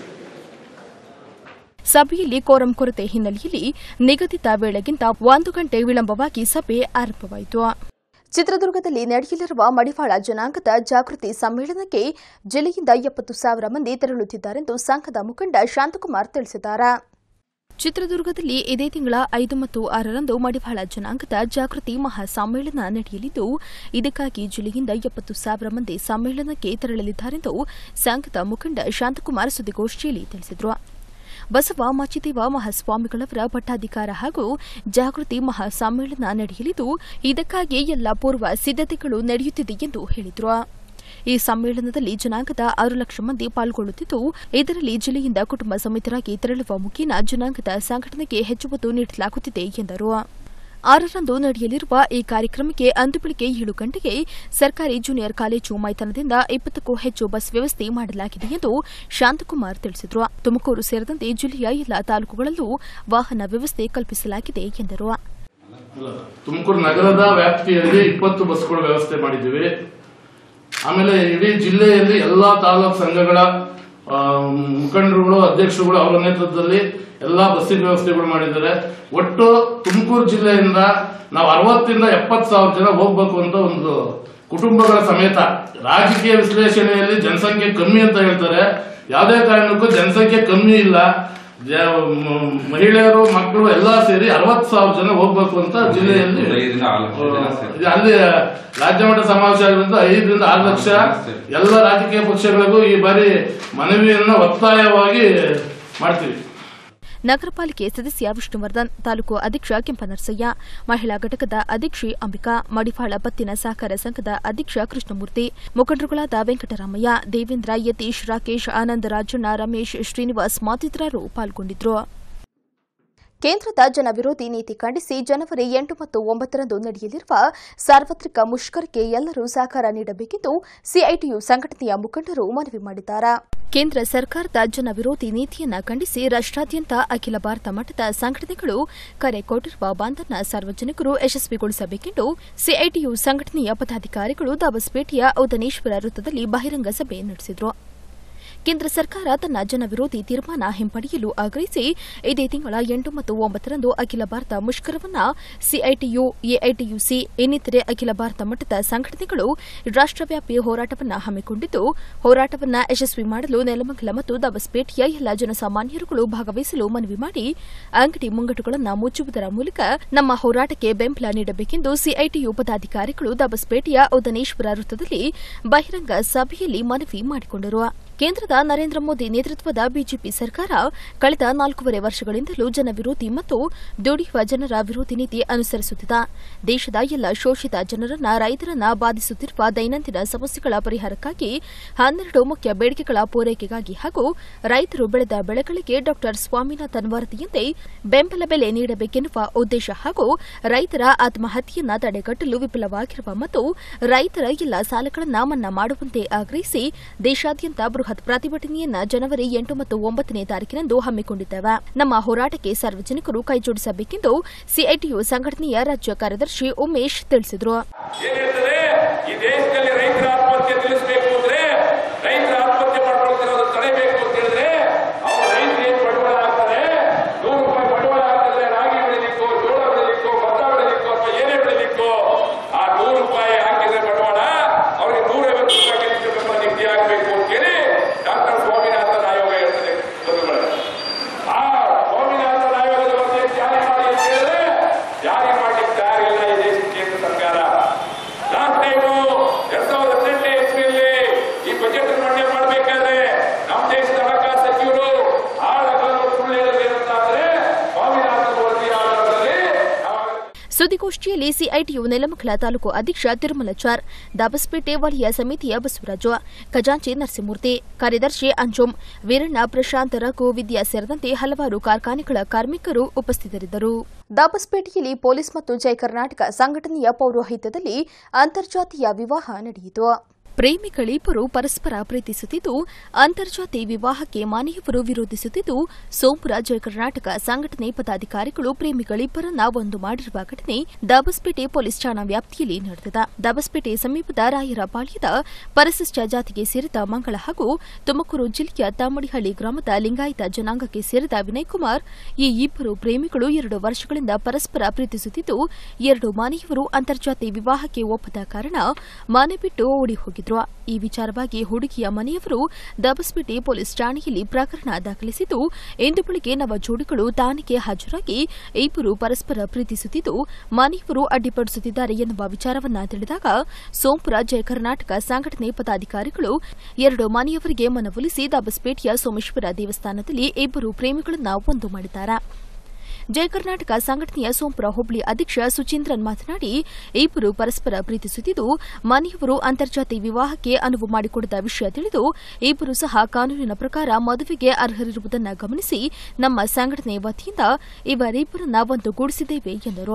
ಸಭೆಯಲ್ಲಿ ಕೋರಂ ಕೊರತೆ ಹಿನ್ನೆಲೆಯಲ್ಲಿ ನಿಗದಿತ ವೇಳೆಗಿಂತ ಒಂದು ಗಂಟೆ ವಿಳಂಬವಾಗಿ ಸಭೆ ಆರಂಭವಾಯಿತು ಚಿತ್ರದುರ್ಗದಲ್ಲಿ ನಡೆಯಲಿರುವ ಮಡಿವಾಳ ಜನಾಂಗದ ಜಾಗೃತಿ ಸಮ್ಮೇಳನಕ್ಕೆ ಜಿಲ್ಲೆಯಿಂದ ಎಪ್ಪತ್ತು ಸಾವಿರ ಮಂದಿ ತೆರಳುತ್ತಿದ್ದಾರೆಂದು ಸಂಘದ ಮುಖಂಡ ಶಾಂತಕುಮಾರ್ ತಿಳಿಸಿದ್ದಾರೆ ಚಿತ್ರದುರ್ಗದಲ್ಲಿ ಇದೇ ತಿಂಗಳ ಐದು ಮತ್ತು ಆರರಂದು ಮಡಿವಾಳ ಜನಾಂಗದ ಜಾಗೃತಿ ಮಹಾ ಸಮ್ಮೇಳನ ನಡೆಯಲಿದ್ದು ಇದಕ್ಕಾಗಿ ಜಿಲ್ಲೆಯಿಂದ ಎಪ್ಪತ್ತು ಸಾವಿರ ಮಂದಿ ಸಮ್ಮೇಳನಕ್ಕೆ ತೆರಳಲಿದ್ದಾರೆಂದು ಸಂಘದ ಮುಖಂಡ ಶಾಂತಕುಮಾರ್ ಸುದ್ದಿಗೋಷ್ಠಿಯಲ್ಲಿ ತಿಳಿಸಿದರು ಬಸವ ಮಚಿದೇವ ಮಹಾಸ್ವಾಮಿಗಳವರ ಪಟ್ಟಾಧಿಕಾರ ಹಾಗೂ ಜಾಗೃತಿ ಮಹಾ ಸಮ್ಮೇಳನ ನಡೆಯಲಿದ್ದು ಇದಕ್ಕಾಗಿ ಎಲ್ಲ ಪೂರ್ವ ಸಿದ್ಧತೆಗಳು ನಡೆಯುತ್ತಿದೆ ಎಂದು ಹೇಳಿದರು ಈ ಸಮ್ಮೇಳನದಲ್ಲಿ ಜನಾಂಗದ ಆರು ಲಕ್ಷ ಮಂದಿ ಪಾಲ್ಗೊಳ್ಳುತ್ತಿದ್ದು ಇದರಲ್ಲಿ ಜಿಲ್ಲೆಯಿಂದ ಕುಟುಂಬ ಸಮೇತರಾಗಿ ತೆರಳುವ ಮುಖೇನ ಜನಾಂಗದ ಸಂಘಟನೆಗೆ ಹೆಚ್ಚು ಒತ್ತು ನೀಡಲಾಗುತ್ತಿದೆ ಎಂದರು ಆರರಂದು ನಡೆಯಲಿರುವ ಈ ಕಾರ್ಯಕ್ರಮಕ್ಕೆ ಅಂದು ಬೆಳಗ್ಗೆ ಏಳು ಗಂಟೆಗೆ ಸರ್ಕಾರಿ ಜೂನಿಯರ್ ಕಾಲೇಜು ಮೈದಾನದಿಂದ ಇಪ್ಪತ್ತಕ್ಕೂ ಹೆಚ್ಚು ಬಸ್ ವ್ಯವಸ್ಥೆ ಮಾಡಲಾಗಿದೆ ಎಂದು ಶಾಂತಕುಮಾರ್ ತಿಳಿಸಿದರು ತುಮಕೂರು ಸೇರಿದಂತೆ ಜಿಲ್ಲೆಯ ಎಲ್ಲ ತಾಲೂಕುಗಳಲ್ಲೂ ವಾಹನ ವ್ಯವಸ್ಥೆ ಕಲ್ಪಿಸಲಾಗಿದೆ ಎಂದರು ತುಮಕೂರು ನಗರದ ವ್ಯಾಪ್ತಿಯಲ್ಲಿ ಇಪ್ಪತ್ತು ಬಸ್ಗಳ ವ್ಯವಸ್ಥೆ ಮಾಡಿದ್ದೀವಿ ಆಮೇಲೆ ಇಡೀ ಜಿಲ್ಲೆಯಲ್ಲಿ ಎಲ್ಲಾ ತಾಲೂಕು ಸಂಘಗಳ ಆ, ಮುಖಂಡರುಗಳು ಅಧ್ಯಕ್ಷರುಗಳು ಅವರ ನೇತೃತ್ವದಲ್ಲಿ ಎಲ್ಲಾ ಬಸ್ಸಿನ ವ್ಯವಸ್ಥೆಗಳು ಮಾಡಿದ್ದಾರೆ ಒಟ್ಟು ತುಮಕೂರು ಜಿಲ್ಲೆಯಿಂದ ನಾವು ಅರವತ್ತಿಂದ ಎಪ್ಪತ್ತು ಸಾವಿರ ಜನ ಹೋಗ್ಬೇಕು ಅಂತ ಒಂದು ಕುಟುಂಬಗಳ ಸಮೇತ ರಾಜಕೀಯ ವಿಶ್ಲೇಷಣೆಯಲ್ಲಿ ಜನಸಂಖ್ಯೆ ಕಮ್ಮಿ ಅಂತ ಹೇಳ್ತಾರೆ ಯಾವುದೇ ಕಾರಣಕ್ಕೂ ಜನಸಂಖ್ಯೆ ಕಮ್ಮಿ ಇಲ್ಲ ಜ- ಮ- ಮಹಿಳೆಯರು ಮಕ್ಕಳು ಎಲ್ಲಾ ಸೇರಿ ಅರವತ್ತು ಸಾವಿರ ಜನ ಹೋಗ್ಬೇಕು ಅಂತ ಜಿಲ್ಲೆಯಲ್ಲಿ ಆ, ಅಲ್ಲಿ ರಾಜ್ಯ ಮಟ್ಟ ಸಮಾವೇಶ ಆಗಿರೋದ್ರಿಂದ ಐದರಿಂದ ಆರು ಲಕ್ಷ ಎಲ್ಲ ರಾಜಕೀಯ ಪಕ್ಷಗಳಿಗೂ ಈ ಬಾರಿ ಮನವಿಯನ್ನ ಒತ್ತಾಯವಾಗಿ ಮಾಡ್ತೀವಿ ನಗರ ಪಾಲಿಕೆ ಸದಸ್ಯ ವಿಷ್ಣುವರ್ಧನ್ ತಾಲೂಕು ಅಧ್ಯಕ್ಷ ಕೆಂಪನರಸಯ್ಯ ಮಹಿಳಾ ಘಟಕದ ಅಧ್ಯಕ್ಷೆ ಅಂಬಿಕಾ ಮಡಿವಾಳ ಪತ್ತಿನ ಸಹಕಾರ ಸಂಘದ ಅಧ್ಯಕ್ಷ ಕೃಷ್ಣಮೂರ್ತಿ ಮುಖಂಡರುಗಳಾದ ವೆಂಕಟರಾಮಯ್ಯ ದೇವೇಂದ್ರ ಯತೀಶ್ ರಾಕೇಶ್ ಆನಂದ್ ರಾಜಣ್ಣ ರಮೇಶ್ ಶ್ರೀನಿವಾಸ್ ಮತ್ತಿತರರು ಪಾಲ್ಗೊಂಡಿದ್ದರು ಕೇಂದ್ರದ ಜನ ವಿರೋಧಿ ನೀತಿ ಖಂಡಿಸಿ ಜನವರಿ ಎಂಟು ಮತ್ತು ಒಂಬತ್ತರಂದು ನಡೆಯಲಿರುವ ಸಾರ್ವತ್ರಿಕ ಮುಷ್ಕರಕ್ಕೆ ಎಲ್ಲರೂ ಸಹಕಾರ ನೀಡಬೇಕೆಂದು ಸಿಐಟಿಯು ಸಂಘಟನೆಯ ಮುಖಂಡರು ಮನವಿ ಮಾಡಿದ್ದಾರೆ ಕೇಂದ್ರ ಸರ್ಕಾರದ ಜನ ವಿರೋಧಿ ನೀತಿಯನ್ನ ಖಂಡಿಸಿ ರಾಷ್ಟ್ರಾದ್ಯಂತ ಅಖಿಲ ಭಾರತ ಮಟ್ಟದ ಸಂಘಟನೆಗಳು ಕರೆ ಕೊಟ್ಟಿರುವ ಬಂದನ್ನ ಸಾರ್ವಜನಿಕರು ಯಶಸ್ವಿಗೊಳಿಸಬೇಕೆಂದು ಸಿಐಟಿಯು ಸಂಘಟನೆಯ ಪದಾಧಿಕಾರಿಗಳು ದಾಬಸ್ಪೇಟೆಯ ಔದನೇಶ್ವರ ವೃತ್ತದಲ್ಲಿ ಬಹಿರಂಗ ಸಭೆ ನಡೆಸಿದರು ಕೇಂದ್ರ ಸರ್ಕಾರ ತನ್ನ ಜನವಿರೋಧಿ ತೀರ್ಮಾನ ಹಿಂಪಡೆಯಲು ಆಗ್ರಹಿಸಿ ಇದೇ ತಿಂಗಳ ಎಂಟು ಮತ್ತು ಒಂಬತ್ತರಂದು ಅಖಿಲ ಭಾರತ ಮುಷ್ಕರವನ್ನ ಸಿಐಟಿಯು ಎಐಟಿಯುಸಿ ಇನ್ನಿತರೆ ಅಖಿಲ ಭಾರತ ಮಟ್ಟದ ಸಂಘಟನೆಗಳು ರಾಷ್ಟವ್ಯಾಪಿ ಹೋರಾಟವನ್ನು ಹಮ್ಮಿಕೊಂಡಿದ್ದು ಹೋರಾಟವನ್ನು ಯಶಸ್ವಿ ಮಾಡಲು ನೆಲಮಂಗಲ ಮತ್ತು ದಬಸ್ಪೇಟೆಯ ಎಲ್ಲ ಜನಸಾಮಾನ್ಯರುಗಳು ಭಾಗವಹಿಸಲು ಮನವಿ ಮಾಡಿ ಅಂಗಡಿ ಮುಂಗಟ್ಟುಗಳನ್ನು ಮುಚ್ಚುವುದರ ಮೂಲಕ ನಮ್ಮ ಹೋರಾಟಕ್ಕೆ ಬೆಂಬಲ ನೀಡಬೇಕೆಂದು ಸಿಐಟಿಯು ಪದಾಧಿಕಾರಿಗಳು ದಬಸ್ಪೇಟೆಯ ಉದನೇಶ್ವರ ವೃತ್ತದಲ್ಲಿ ಬಹಿರಂಗ ಸಭೆಯಲ್ಲಿ ಮನವಿ ಮಾಡಿಕೊಂಡರು ಕೇಂದ್ರದ ನರೇಂದ್ರ ಮೋದಿ ನೇತೃತ್ವದ ಬಿಜೆಪಿ ಸರ್ಕಾರ ಕಳೆದ ನಾಲ್ಕೂವರೆ ವರ್ಷಗಳಿಂದಲೂ ಜನವಿರೋಧಿ ಮತ್ತು ದುಡಿಯುವ ಜನರ ವಿರೋಧಿ ನೀತಿ ಅನುಸರಿಸುತ್ತಿದೆ ದೇಶದ ಎಲ್ಲ ಶೋಷಿತ ಜನರನ್ನ ರೈತರನ್ನ ಬಾಧಿಸುತ್ತಿರುವ ದೈನಂದಿನ ಸಮಸ್ಯೆಗಳ ಪರಿಹಾರಕ್ಕಾಗಿ ಹನ್ನೆರಡು ಮುಖ್ಯ ಬೇಡಿಕೆಗಳ ಪೂರೈಕೆಗಾಗಿ ಹಾಗೂ ರೈತರು ಬೆಳೆದ ಬೆಳೆಗಳಿಗೆ ಡಾ ಸ್ವಾಮಿನಾಥನ್ ವರದಿಯಂತೆ ಬೆಂಬಲ ಬೆಲೆ ನೀಡಬೇಕೆನ್ನುವ ಉದ್ದೇಶ ಹಾಗೂ ರೈತರ ಆತ್ಮಹತ್ಯೆಯನ್ನ ತಡೆಗಟ್ಟಲು ವಿಫಲವಾಗಿರುವ ಮತ್ತು ರೈತರ ಎಲ್ಲ ಸಾಲಗಳನ್ನು ಮನ್ನಾ ಮಾಡುವಂತೆ ಆಗ್ರಹಿಸಿ ದೇಶಾದ್ಯಂತ ಬೃಹತ್ ಪ್ರತಿಭಟನೆಯನ್ನ ಜನವರಿ ಎಂಟು ಮತ್ತು ಒಂಬತ್ತನೇ ತಾರೀಕಿನಂದು ಹಮ್ಮಿಕೊಂಡಿದ್ದೇವೆ ನಮ್ಮ ಹೋರಾಟಕ್ಕೆ ಸಾರ್ವಜನಿಕರು ಕೈಜೋಡಿಸಬೇಕೆಂದು ಸಿಐಟಿಯು ಸಂಘಟನೆಯ ರಾಜ್ಯ ಕಾರ್ಯದರ್ಶಿ ಉಮೇಶ್ ತಿಳಿಸಿದರು ಏನಿರ್ತದೆ ಈ ದೇಶದಲ್ಲಿ ರೈತರ ಆತ್ಮಹತ್ಯೆ ನಿಲ್ಲಿಸಬೇಕು ಅಂದ್ರೆ ರೈತರ ಆತ್ಮಹತ್ಯೆ ಮಾಡ್ಕೊಳ್ತಿರೋದು ತಡೆಬೇಕು ಅಂತ ಹೇಳಿದ್ರೆ ಅವ್ರು ರೈತರು ಏನ್ ಬಂಡವಾಳ ಹಾಕ್ತಾರೆ ನೂರು ರೂಪಾಯಿ ಬಂಡವಾಳ ಹಾಕಿದ್ರೆ ರಾಗಿ ಬೆಳಿಲಿಕ್ಕೋ ಜೋಳ ಬೆಳಿಲಿಕ್ಕೋ ಭತ್ತ ಬೆಳಿಲಿಕ್ಕೋ ಅಥವಾ ಏನೇ ಬೆಳಿಲಿಕ್ಕೋ ಆ ನೂರು ರೂಪಾಯಿ ಹಾಕಿದ್ರೆ ಬಂಡವಾಳ ಅವ್ರಿಗೆ ನೂರೈವತ್ತು ರೂಪಾಯಿ ಕನಿಷ್ಠ ಬೆಂಬಲ ನಿಗದಿ ಆಗಬೇಕು ಅಂತೇಳಿ ಡಾಕ್ಟರ್ ಸ್ವಾಮಿನಾಥನ್ ಆಯೋಗ ಹೇಳ್ತದೆ ಬಂಧುಗಳೇ ಆ ಸ್ವಾಮಿನಾಥನ್ ಆಯೋಗದ ವರದಿ ಜಾರಿ ಮಾಡಿ ಅಂತ ಹೇಳಿದ್ರೆ ಜಾರಿ ಮಾಡ್ಲಿಕ್ಕೆ ತಯಾರಿಲ್ಲ ಈ ದೇಶದ ಕೇಂದ್ರ ಸರ್ಕಾರ ಲಾಸ್ಟ್ ಟೈಮು ಎರಡ್ ಸಾವಿರದ ಹದಿನೆಂಟನೇ ಇಸ್ವಿಯಲ್ಲಿ ಈ ಬಜೆಟ್ ಮಂಡನೆ ಮಾಡಬೇಕಾದ್ರೆ ನಮ್ಮ ದೇಶದ ಹಣಕಾಸು ಸಚಿವರು ಆಳಗಲು ಸುಳ್ಳು ಹೇಳೋದು ಏನಂತಾದ್ರೆ ಸ್ವಾಮಿನಾಥನ್ ವರದಿ ಆಧಾರದಲ್ಲಿ ನಾವು ಸುದ್ದಿಗೋಷ್ಠಿಯಲ್ಲಿ ಸಿಐಟಿಯು ನೆಲಮಂಗಲ ತಾಲೂಕು ಅಧ್ಯಕ್ಷ ತಿರುಮಲಾಚಾರ್ ದಾಬಸ್ಪೇಟೆ ವಲಯ ಸಮಿತಿಯ ಬಸವರಾಜು ಖಜಾಂಚಿ ನರಸಿಂಹಮೂರ್ತಿ ಕಾರ್ಯದರ್ಶಿ ಅಂಜುಮ್ ವೀರಣ್ಣ ಪ್ರಶಾಂತ್ ರಘು ವಿದ್ಯಾ ಸೇರಿದಂತೆ ಹಲವಾರು ಕಾರ್ಖಾನೆಗಳ ಕಾರ್ಮಿಕರು ಉಪಸ್ಥಿತರಿದ್ದರು ದಾಬಸ್ಪೇಟೆಯಲ್ಲಿ ಪೊಲೀಸ್ ಮತ್ತು ಜೈ ಕರ್ನಾಟಕ ಸಂಘಟನೆಯ ಪೌರೋಹಿತ್ಯದಲ್ಲಿ ಅಂತರ್ಜಾತೀಯ ವಿವಾಹ ನಡೆಯಿತು ಪ್ರೇಮಿಗಳಿಬ್ಬರು ಪರಸ್ಪರ ಪ್ರೀತಿಸುತ್ತಿದ್ದು ಅಂತರ್ಜಾತಿ ವಿವಾಹಕ್ಕೆ ಮನೆಯವರು ವಿರೋಧಿಸುತ್ತಿದ್ದು ಸೋಂಪುರ ಜಯ ಕರ್ನಾಟಕ ಸಂಘಟನೆ ಪದಾಧಿಕಾರಿಗಳು ಪ್ರೇಮಿಗಳಿಬ್ಬರನ್ನ ಒಂದು ಮಾಡಿರುವ ಘಟನೆ ದಾಬಸ್ಪೇಟೆ ಪೊಲೀಸ್ ಠಾಣಾ ವ್ಯಾಪ್ತಿಯಲ್ಲಿ ನಡೆದಿದೆ ದಾಬಸ್ಪೇಟೆ ಸಮೀಪದ ರಾಯರಪಾಳ್ಯದ ಪರಿಶಿಷ್ಟ ಜಾತಿಗೆ ಸೇರಿದ ಮಂಗಳ ಹಾಗೂ ತುಮಕೂರು ಜಿಲ್ಲೆಯ ತಾಮಡಿಹಳ್ಳಿ ಗ್ರಾಮದ ಲಿಂಗಾಯತ ಜನಾಂಗಕ್ಕೆ ಸೇರಿದ ವಿನಯ್ ಕುಮಾರ್ ಈ ಇಬ್ಬರು ಪ್ರೇಮಿಗಳು ಎರಡು ವರ್ಷಗಳಿಂದ ಪರಸ್ಪರ ಪ್ರೀತಿಸುತ್ತಿದ್ದು ಎರಡು ಮನೆಯವರು ಅಂತರ್ಜಾತಿ ವಿವಾಹಕ್ಕೆ ಒಪ್ಪದ ಕಾರಣ ಮನೆ ಬಿಟ್ಟು ಓಡಿ ಹೋಗಿದ್ರು ಈ ವಿಚಾರವಾಗಿ ಹುಡುಗಿಯ ಮನೆಯವರು ದಬಸ್ಪೇಟೆ ಪೊಲೀಸ್ ಠಾಣೆಯಲ್ಲಿ ಪ್ರಕರಣ ದಾಖಲಿಸಿದ್ದು ಇಂದು ಬೆಳಗ್ಗೆ ನವ ಜೋಡಿಗಳು ಠಾಣೆಗೆ ಹಾಜರಾಗಿ ಇಬ್ಬರು ಪರಸ್ಪರ ಪ್ರೀತಿಸುತ್ತಿದ್ದು ಮನೆಯವರು ಅಡ್ಡಿಪಡಿಸುತ್ತಿದ್ದಾರೆ ಎನ್ನುವ ವಿಚಾರವನ್ನ ತಿಳಿದಾಗ ಸೋಂಪುರ ಜಯ ಕರ್ನಾಟಕ ಸಂಘಟನೆ ಪದಾಧಿಕಾರಿಗಳು ಎರಡು ಮನೆಯವರಿಗೆ ಮನವೊಲಿಸಿ ದಬಸ್ಪೇಟೆಯ ಸೋಮೇಶ್ವರ ದೇವಸ್ಥಾನದಲ್ಲಿ ಇಬ್ಬರು ಪ್ರೇಮಿಗಳನ್ನ ಒಂದು ಮಾಡಿದ್ದಾರೆ ಜಯ ಕರ್ನಾಟಕ ಸಂಘಟನೆಯ ಸೋಂಪುರ ಹೋಬಳಿ ಅಧ್ಯಕ್ಷ ಸುಚೀಂದ್ರನ್ ಮಾತನಾಡಿ ಇಬ್ಬರು ಪರಸ್ಪರ ಪ್ರೀತಿಸುತ್ತಿದ್ದು ಮನೆಯವರು ಅಂತರ್ಜಾತಿ ವಿವಾಹಕ್ಕೆ ಅನುವು ಮಾಡಿಕೊಡದ ವಿಷಯ ತಿಳಿದು ಇಬ್ಬರು ಸಹ ಕಾನೂನಿನ ಪ್ರಕಾರ ಮದುವೆಗೆ ಅರ್ಹರಿರುವುದನ್ನು ಗಮನಿಸಿ ನಮ್ಮ ಸಂಘಟನೆ ವತಿಯಿಂದ ಇವರಿಬ್ಬರನ್ನ ಒಂದುಗೂಡಿಸಿದ್ದೇವೆ ಎಂದರು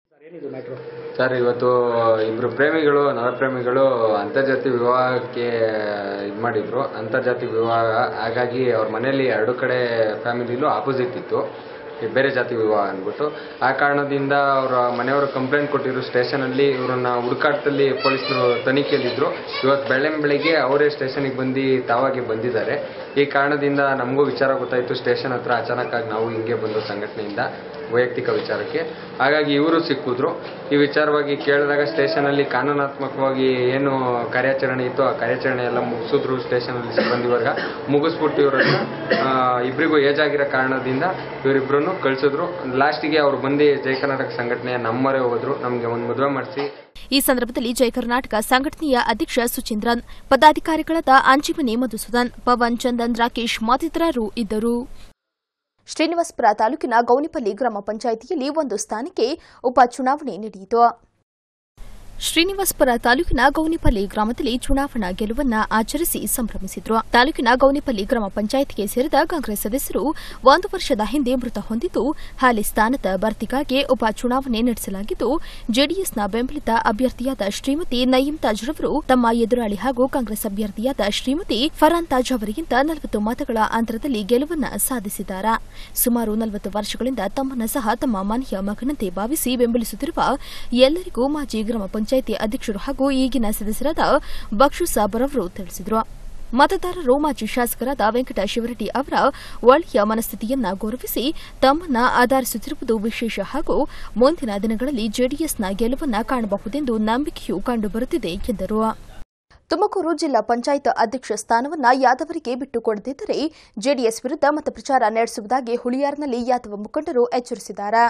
ಸರ್ ಇವತ್ತು ಇಬ್ರು ಪ್ರೇಮಿಗಳು ನರಪ್ರೇಮಿಗಳು ಅಂತರ್ಜಾತಿ ವಿವಾಹಕ್ಕೆ ಇದು ಮಾಡಿದ್ರು ಅಂತರ್ಜಾತಿ ವಿವಾಹ ಹಾಗಾಗಿ ಅವ್ರ ಮನೆಯಲ್ಲಿ ಎರಡು ಕಡೆ ಫ್ಯಾಮಿಲಿಲೂ ಆಪೋಸಿಟ್ ಇತ್ತು ಈ ಬೇರೆ ಜಾತಿ ವಿವಾಹ ಅಂದ್ಬಿಟ್ಟು ಆ ಕಾರಣದಿಂದ ಅವರ ಮನೆಯವರು ಕಂಪ್ಲೇಂಟ್ ಕೊಟ್ಟಿದ್ರು ಸ್ಟೇಷನಲ್ಲಿ ಇವರನ್ನ ಹುಡುಕಾಟದಲ್ಲಿ ಪೊಲೀಸರು ತನಿಖೆಯಲ್ಲಿದ್ದರು ಇವತ್ತು ಬೆಳೆ ಬೆಳಿಗ್ಗೆ ಅವರೇ ಸ್ಟೇಷನಿಗೆ ಬಂದು ತಾವಾಗೆ ಬಂದಿದ್ದಾರೆ ಈ ಕಾರಣದಿಂದ ನಮಗೂ ವಿಚಾರ ಗೊತ್ತಾಯಿತು ಸ್ಟೇಷನ್ ಹತ್ರ ಅಚಾನಕ್ಕಾಗಿ ನಾವು ಹಿಂಗೆ ಬಂದು ಸಂಘಟನೆಯಿಂದ ವೈಯಕ್ತಿಕ ವಿಚಾರಕ್ಕೆ ಹಾಗಾಗಿ ಇವರು ಸಿಕ್ಕಿದ್ರು ಈ ವಿಚಾರವಾಗಿ ಕೇಳಿದಾಗ ಸ್ಟೇಷನಲ್ಲಿ ಕಾನೂನಾತ್ಮಕವಾಗಿ ಏನು ಕಾರ್ಯಾಚರಣೆ ಇತ್ತು ಆ ಕಾರ್ಯಾಚರಣೆ ಎಲ್ಲ ಮುಗಿಸಿದ್ರು ಸ್ಟೇಷನಲ್ಲಿ ಸಿಬ್ಬಂದಿ ವರ್ಗ ಮುಗಿಸ್ಬಿಟ್ಟು ಇವರನ್ನ ಆ, ಇಬ್ರಿಗೂ ಏಜ್ ಆಗಿರೋ ಕಾರಣದಿಂದ ಇವರಿಬ್ಬರನ್ನು ಕಳಿಸಿದ್ರು ಲಾಸ್ಟಿಗೆ ಅವ್ರು ಬಂದು ಜಯ ಕರ್ನಾಟಕ ಸಂಘಟನೆಯ ನಮ್ಮರೇ ಹೋದ್ರು ನಮಗೆ ಒಂದು ಮದುವೆ ಮಾಡಿಸಿ ಈ ಸಂದರ್ಭದಲ್ಲಿ ಜಯ ಕರ್ನಾಟಕ ಸಂಘಟನೆಯ ಅಧ್ಯಕ್ಷ ಸುಚೀಂದ್ರನ್ ಪದಾಧಿಕಾರಿಗಳಾದ ಅಂಜಿಮನಿ ಮಧುಸೂದನ್ ಪವನ್ ಚಂದನ್ ರಾಕೇಶ್ ಮತ್ತಿತರರು ಇದ್ದರು ಶ್ರೀನಿವಾಸಪುರ ತಾಲೂಕಿನ ಗೌನಿಪಲ್ಲಿ ಗ್ರಾಮ ಪಂಚಾಯಿತಿಯಲ್ಲಿ ಒಂದು ಸ್ಥಾನಕ್ಕೆ ಉಪಚುನಾವಣೆ ನಡೆಯಿತು ಶ್ರೀನಿವಾಸಪುರ ತಾಲೂಕಿನ ಗೌನಿಪಲ್ಲಿ ಗ್ರಾಮದಲ್ಲಿ ಚುನಾವಣಾ ಗೆಲುವನ್ನ ಆಚರಿಸಿ ಸಂಭ್ರಮಿಸಿದ್ರು ತಾಲೂಕಿನ ಗೌನಿಪಲ್ಲಿ ಗ್ರಾಮ ಪಂಚಾಯತ್ಗೆ ಸೇರಿದ ಕಾಂಗ್ರೆಸ್ ಸದಸ್ಯರು ಒಂದು ವರ್ಷದ ಹಿಂದೆ ಮೃತ ಹೊಂದಿದ್ದು ಹಾಲಿ ಸ್ಥಾನದ ಭರ್ತಿಗಾಗಿ ಉಪಚುನಾವಣೆ ನಡೆಸಲಾಗಿದ್ದು ಜೆಡಿಎಸ್ನ ಬೆಂಬಲಿತ ಅಭ್ಯರ್ಥಿಯಾದ ಶ್ರೀಮತಿ ನಯೀಂ ತಾಜ್ ರವರು ತಮ್ಮ ಎದುರಾಳಿ ಹಾಗೂ ಕಾಂಗ್ರೆಸ್ ಅಭ್ಯರ್ಥಿಯಾದ ಶ್ರೀಮತಿ ಫರಾನ್ ತಾಜ್ ಅವರಿಗಿಂತ ನಲವತ್ತು ಮತಗಳ ಅಂತರದಲ್ಲಿ ಗೆಲುವನ್ನ ಸಾಧಿಸಿದ್ದಾರೆ ಸುಮಾರು ನಲವತ್ತು ವರ್ಷಗಳಿಂದ ತಮ್ಮನ್ನ ಸಹ ತಮ್ಮ ಮನೆಯ ಮಗನಂತೆ ಭಾವಿಸಿ ಬೆಂಬಲಿಸುತ್ತಿರುವ ಎಲ್ಲರಿಗೂ ಮಾಜಿ ಗ್ರಾಮ ಪಂಚಾಯಿತಿ ಅಧ್ಯಕ್ಷರು ಹಾಗೂ ಈಗಿನ ಸದಸ್ಯರಾದ ಬಕ್ಷು ಸಾಬರ್ ಅವರು ತಿಳಿಸಿದರು ಮತದಾರರು ಮಾಜಿ ಶಾಸಕರಾದ ವೆಂಕಟ ಶಿವರೆಡ್ಡಿ ಅವರ ಒಳ್ಳೆಯ ಮನಸ್ಥಿತಿಯನ್ನ ಗೌರವಿಸಿ ತಮ್ಮನ್ನ ಆಧರಿಸುತ್ತಿರುವುದು ವಿಶೇಷ ಹಾಗೂ ಮುಂದಿನ ದಿನಗಳಲ್ಲಿ ಜೆಡಿಎಸ್ನ ಗೆಲುವನ್ನ ಕಾಣಬಹುದೆಂದು ನಂಬಿಕೆಯೂ ಕಂಡುಬರುತ್ತಿದೆ ಎಂದರು ತುಮಕೂರು ಜಿಲ್ಲಾ ಪಂಚಾಯತ್ ಅಧ್ಯಕ್ಷ ಸ್ಥಾನವನ್ನ ಯಾದವರಿಗೆ ಬಿಟ್ಟುಕೊಡದಿದ್ದರೆ ಜೆಡಿಎಸ್ ವಿರುದ್ಧ ಮತ ಪ್ರಚಾರ ನಡೆಸುವುದಾಗಿ ಹುಳಿಯಾರಿನಲ್ಲಿ ಯಾದವ ಮುಖಂಡರು ಎಚ್ಚರಿಸಿದ್ದಾರೆ